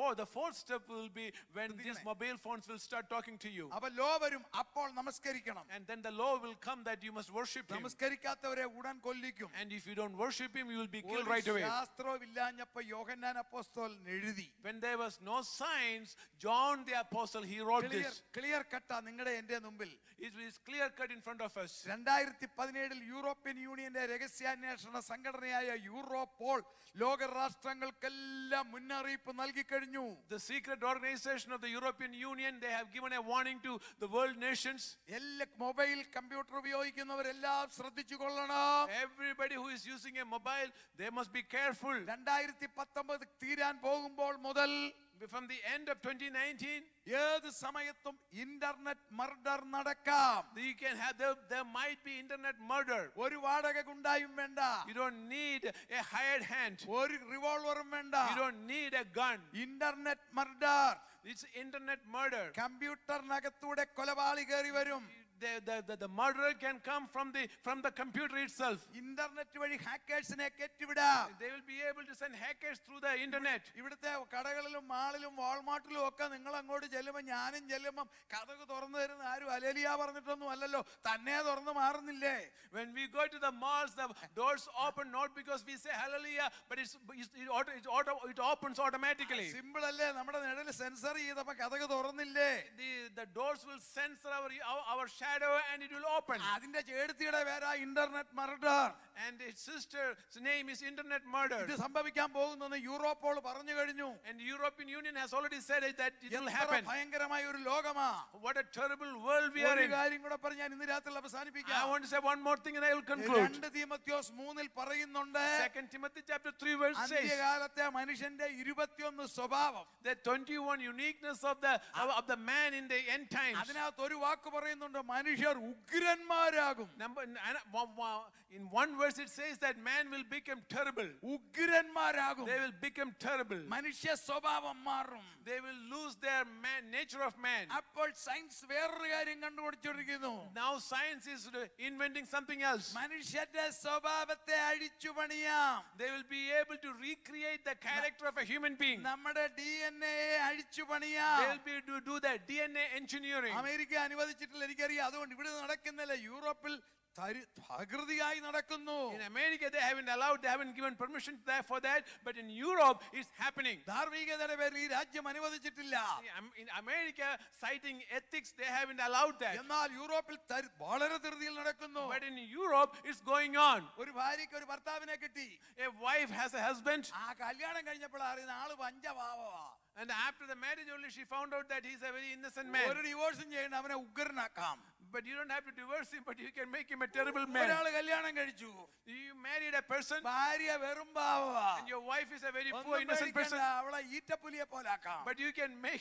four, the fourth step will be when these mobile phones will start talking to you. അപ്പൊ law വരും അപ്പോൾ നമസ്കരിക്കണം And then the law will come that you must worship him. നമസ്കരിക്കാത്തവരെ ഉടൻ കൊല്ലിക്കും And if you don't worship him, you will be killed ഒരു right away. ശാസ്ത്രവും ഇല്ലാഞ്ഞപ്പോ യോഹന്നാൻ അപ്പോസ്തലൻ എഴുതി When there was no signs, John the apostle, he wrote clear this. Clear കട്ടാ നിങ്ങളുടെ എന്റെ മുമ്പിൽ It is clear cut in front of us. രണ്ടായിരത്തി പതിനേഴിൽ യൂറോപ്യൻ യൂണിയന്റെ രഹസ്യാന്വേഷണ സംഘടനയായ യൂറോപോൾ ലോക രാഷ്ട്രങ്ങൾക്കെല്ലാം മുന്നറിയിപ്പ് നൽകി കഴിഞ്ഞു The secret organization of the European Union, they have given a warning to the world nations. എല്ലാ മൊബൈൽ കമ്പ്യൂട്ടർ ഉപയോഗിക്കുന്നവരെല്ലാം ശ്രദ്ധിച്ചു കൊള്ളണം Everybody who is using a mobile, they must be careful. രണ്ടായിരത്തി പത്തൊമ്പത് തീരാൻ പോകുമ്പോൾ മുതൽ From the end of 2019, ഏത് സമയത്തും ഇന്റർനെറ്റ് മർഡർ നടക്കാം you can have there, there might be internet murder. ഒരു വാടക ഗുണ്ടായും വേണ്ട You don't need a hired hand. ഒരു റിവോൾവറും വേണ്ട You don't need a gun. Internet murder It's internet murder. കമ്പ്യൂട്ടറിനകത്തൂടെ കൊലപാളി കയറി വരും The, the, the, the murderer can come from the from the computer itself. Internet വഴി ഹാക്കേഴ്സിനെ കെട്ടിവിടാം They will be able to send hackers through the internet. ഇവിടുത്തെ കടകളിലും മാളിലും വാൾമാർട്ടിലും ഒക്കെ നിങ്ങൾ അങ്ങോട്ട് ചെല്ലുമ്പോൾ ഞാനും ചെല്ലുമ്പോൾ കഥക് തുറന്നു തരുന്ന ആരും അലേലിയ പറഞ്ഞിട്ടൊന്നും അല്ലല്ലോ തന്നെ തുറന്നു മാറുന്നില്ലേ When we go to the malls, the doors open not because we say hallelujah, but it's, it's, it, auto, it, auto, it opens automatically. Simple അല്ലേ നമ്മുടെ നിഴല് സെൻസർ ചെയ്തപ്പോ Kathak തുറന്നില്ലേ The, the doors will censor our, our, our shadow and it will open. അതിന്റെ ചേടത്തിയുടെ പേരാ internet murder And its sister's name is internet murder. ഇത് സംഭവിക്കാൻ പോകുന്നെന്ന് യൂറോപ്പോൾ പറഞ്ഞു കഴിഞ്ഞു And the European Union has already said it, that it will എത്ര happen. ഭയങ്കരമായ ഒരു ലോകമാ What a terrible world we are ഒരു in. കാര്യം കൂടെ പറഞ്ഞ് ഞാൻ ഇന്ന് രാത്രി I അവസാനിപ്പിക്കാം want to say one more thing and I will conclude. രണ്ട് തീമത്യോസ് മൂന്നിൽ പറയുന്നുണ്ട് Second Timothy chapter 3 verse says അന്ത്യകാലത്തെ മനുഷ്യന്റെ ഇരുപത്തിയൊന്ന് സ്വഭാവം the 21 uniqueness of the of, of the man in the end times. അതിനകത്ത് ഒരു വാക്ക് പറയുന്നുണ്ട് മനുഷ്യർ ഉഗ്രന്മാരാകും Number and one- one- in one verse it says that man will become terrible. ഉഗ്രന്മാരാകും They will become terrible. മനുഷ്യ സ്വഭാവം മാറും They will lose their man, nature of man. അപ്പോൾ science വേറൊരു കാര്യം കണ്ടുപിടിച്ചിരിക്കുന്നു Now science is inventing something else. മനുഷ്യന്റെ സ്വഭാവത്തെ അഴിച്ചു പണിയാം They will be able to recreate the character of a human being. നമ്മുടെ ഡി എൻ എ അഴിച്ചു They പണിയാം will be to do that DNA engineering. America അനുവദിച്ചിട്ടില്ല എനിക്കറിയാം അതുകൊണ്ട് ഇവിടെ നടക്കുന്നില്ല യൂറോപ്പിൽ തരി- തകൃതിയായി നടക്കുന്നു In America, they haven't allowed, they haven't given permission there for that, but in Europe, it's happening. ധാർമ്മികതയുടെ പേരിൽ ഈ രാജ്യം അനുവദിച്ചിട്ടില്ല In- In America, citing ethics, they haven't allowed that. എന്നാൽ യൂറോപ്പിൽ തരി- വളരെ ധൃതിയിൽ നടക്കുന്നു But in Europe, it's going on. ഒരു ഭാര്യയ്ക്ക് ഒരു ഭർത്താവിനെ കിട്ടി A wife has a husband, ആ കല്യാണം കഴിഞ്ഞപ്പോൾ അറിയുന്ന ആള് പഞ്ചപാവമാ and after the marriage only, she found out that he's a very innocent man. ഒരു ഡിവോഴ്സും ചെയ്യണ്ട അവനെ ഉഗ്രനാക്കാം But you don't have to divorce him, but you can make him a terrible man. ഒരാള് കല്യാണം കഴിച്ചു You married a person, ഭാര്യ വെറും പാവമാ and your wife is a very poor, ഒന്നും innocent person, പേടിക്കണ്ട, അവളെ ഈറ്റപ്പുലിയെ പോലാക്കാം but you can make,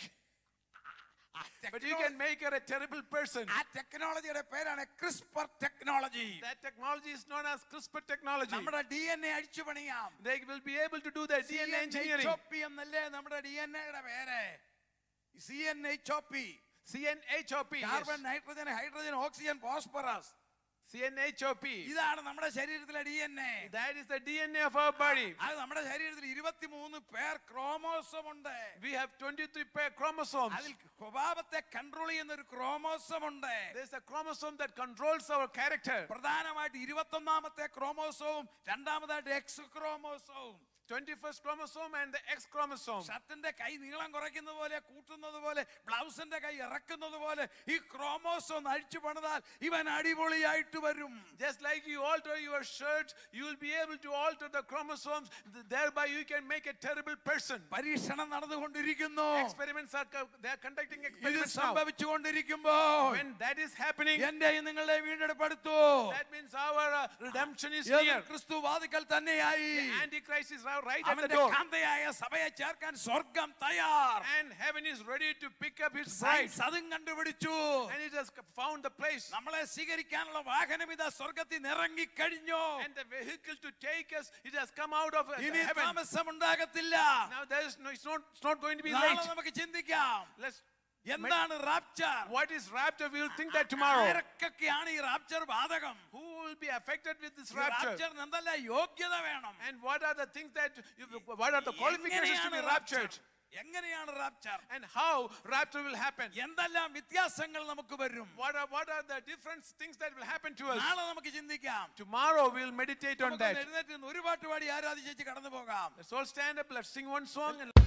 ആ but you can make her a terrible person. ആ ടെക്നോളജിയുടെ പേരാണ് CRISPR technology That technology is known as CRISPR technology. നമ്മുടെ ഡി എൻ എ അഴിച്ചു പണിയാം They will be able to do the DNA engineering. CNHOP എന്നല്ലേ നമ്മുടെ D N എയുടെ പേര് C N H O P CNHOP. yes. Carbon nitrogen hydrogen oxygen phosphorus CNHOP. ഇതാണ് നമ്മുടെ ശരീരത്തിലെ D N A That is the DNA of our body. അത് നമ്മുടെ ശരീരത്തിൽ ഇരുപത്തിമൂന്ന് പേർ ക്രോമോസം ഉണ്ട് We have 23 pair chromosomes. അതിൽ സ്വഭാവത്തെ കൺട്രോൾ ചെയ്യുന്ന ഒരു ക്രോമോസം ഉണ്ട് There's a chromosome that controls our character. പ്രധാനമായിട്ട് ഇരുപത്തൊന്നാമത്തെ ക്രോമോസവും രണ്ടാമതായിട്ട് എക്സ് ക്രോമോസവും 21st chromosome and the X chromosome. ഷർട്ടിന്റെ കൈ നീളം കുറയ്ക്കുന്നത് പോലെ കൂട്ടുന്നത് പോലെ ബ്ലൗസിന്റെ കൈ ഇറക്കുന്നത് പോലെ ഈ ക്രോമോസോം ഒന്ന് അഴിച്ചു പണിതാൽ ഇവൻ അടിപൊളിയായിട്ട് വരും Just like you alter your shirt, you will be able to alter the chromosomes. Th- Thereby, you can make a terrible person. പരീക്ഷണം നടന്നുകൊണ്ടിരിക്കുന്നു Experiments are co- they are conducting ഇത് experiments now. സംഭവിച്ചുകൊണ്ടിരിക്കുമ്പോൾ When that is happening, എന്റെയും നിങ്ങളുടെ വീണ്ടെടുപ്പെടുത്തു that means our uh, redemption is Yeshu near. ക്രിസ്തു വാതിക്കൽ തന്നെയായി The Antichrist is now right at the അവന്റെ door. കാന്തയായ സഭയെ ചേർക്കാൻ സ്വർഗം തയ്യാർ And heaven is ready to pick up his bride. Science അതും കണ്ടുപിടിച്ചു And it has c- found the place. നമ്മളെ സ്വീകരിക്കാനുള്ള വാഹനം ഇതാ സ്വർഗത്തിൽ നിറങ്ങി കഴിഞ്ഞു And the vehicle to take us, it has come out of uh, ഇനി heaven. താമസം ഉണ്ടാകത്തില്ല Now there is no, it's not, it's not going to be നാളെ late. നമുക്ക് ചിന്തിക്കാം Let's. എന്താണ് rapture What is rapture? We will think that tomorrow. ആരൊക്കെയാണ് ഈ rapture ബാധകം Who will be affected with this rapture? റാപ്ചറിന് എന്തെല്ലാം യോഗ്യത വേണം And what are the things that, you, what are the qualifications to be എങ്ങനെയാണ് raptured? rapture? എങ്ങനെയാണ് rapture and how rapture will happen. എന്തെല്ലാം വ്യത്യാസങ്ങൾ നമുക്ക് വരും What are, what are the different things that will happen to us? നാളെ നമുക്ക് ചിന്തിക്കാം Tomorrow we'll meditate on നമുക്കൊന്ന് that. എഴുന്നേറ്റ് നിന്ന് ഒരു പാട്ട് പാടി ആരാധിച്ചേച്ച് കടന്നു പോകാം Let's all stand up, let's sing one song and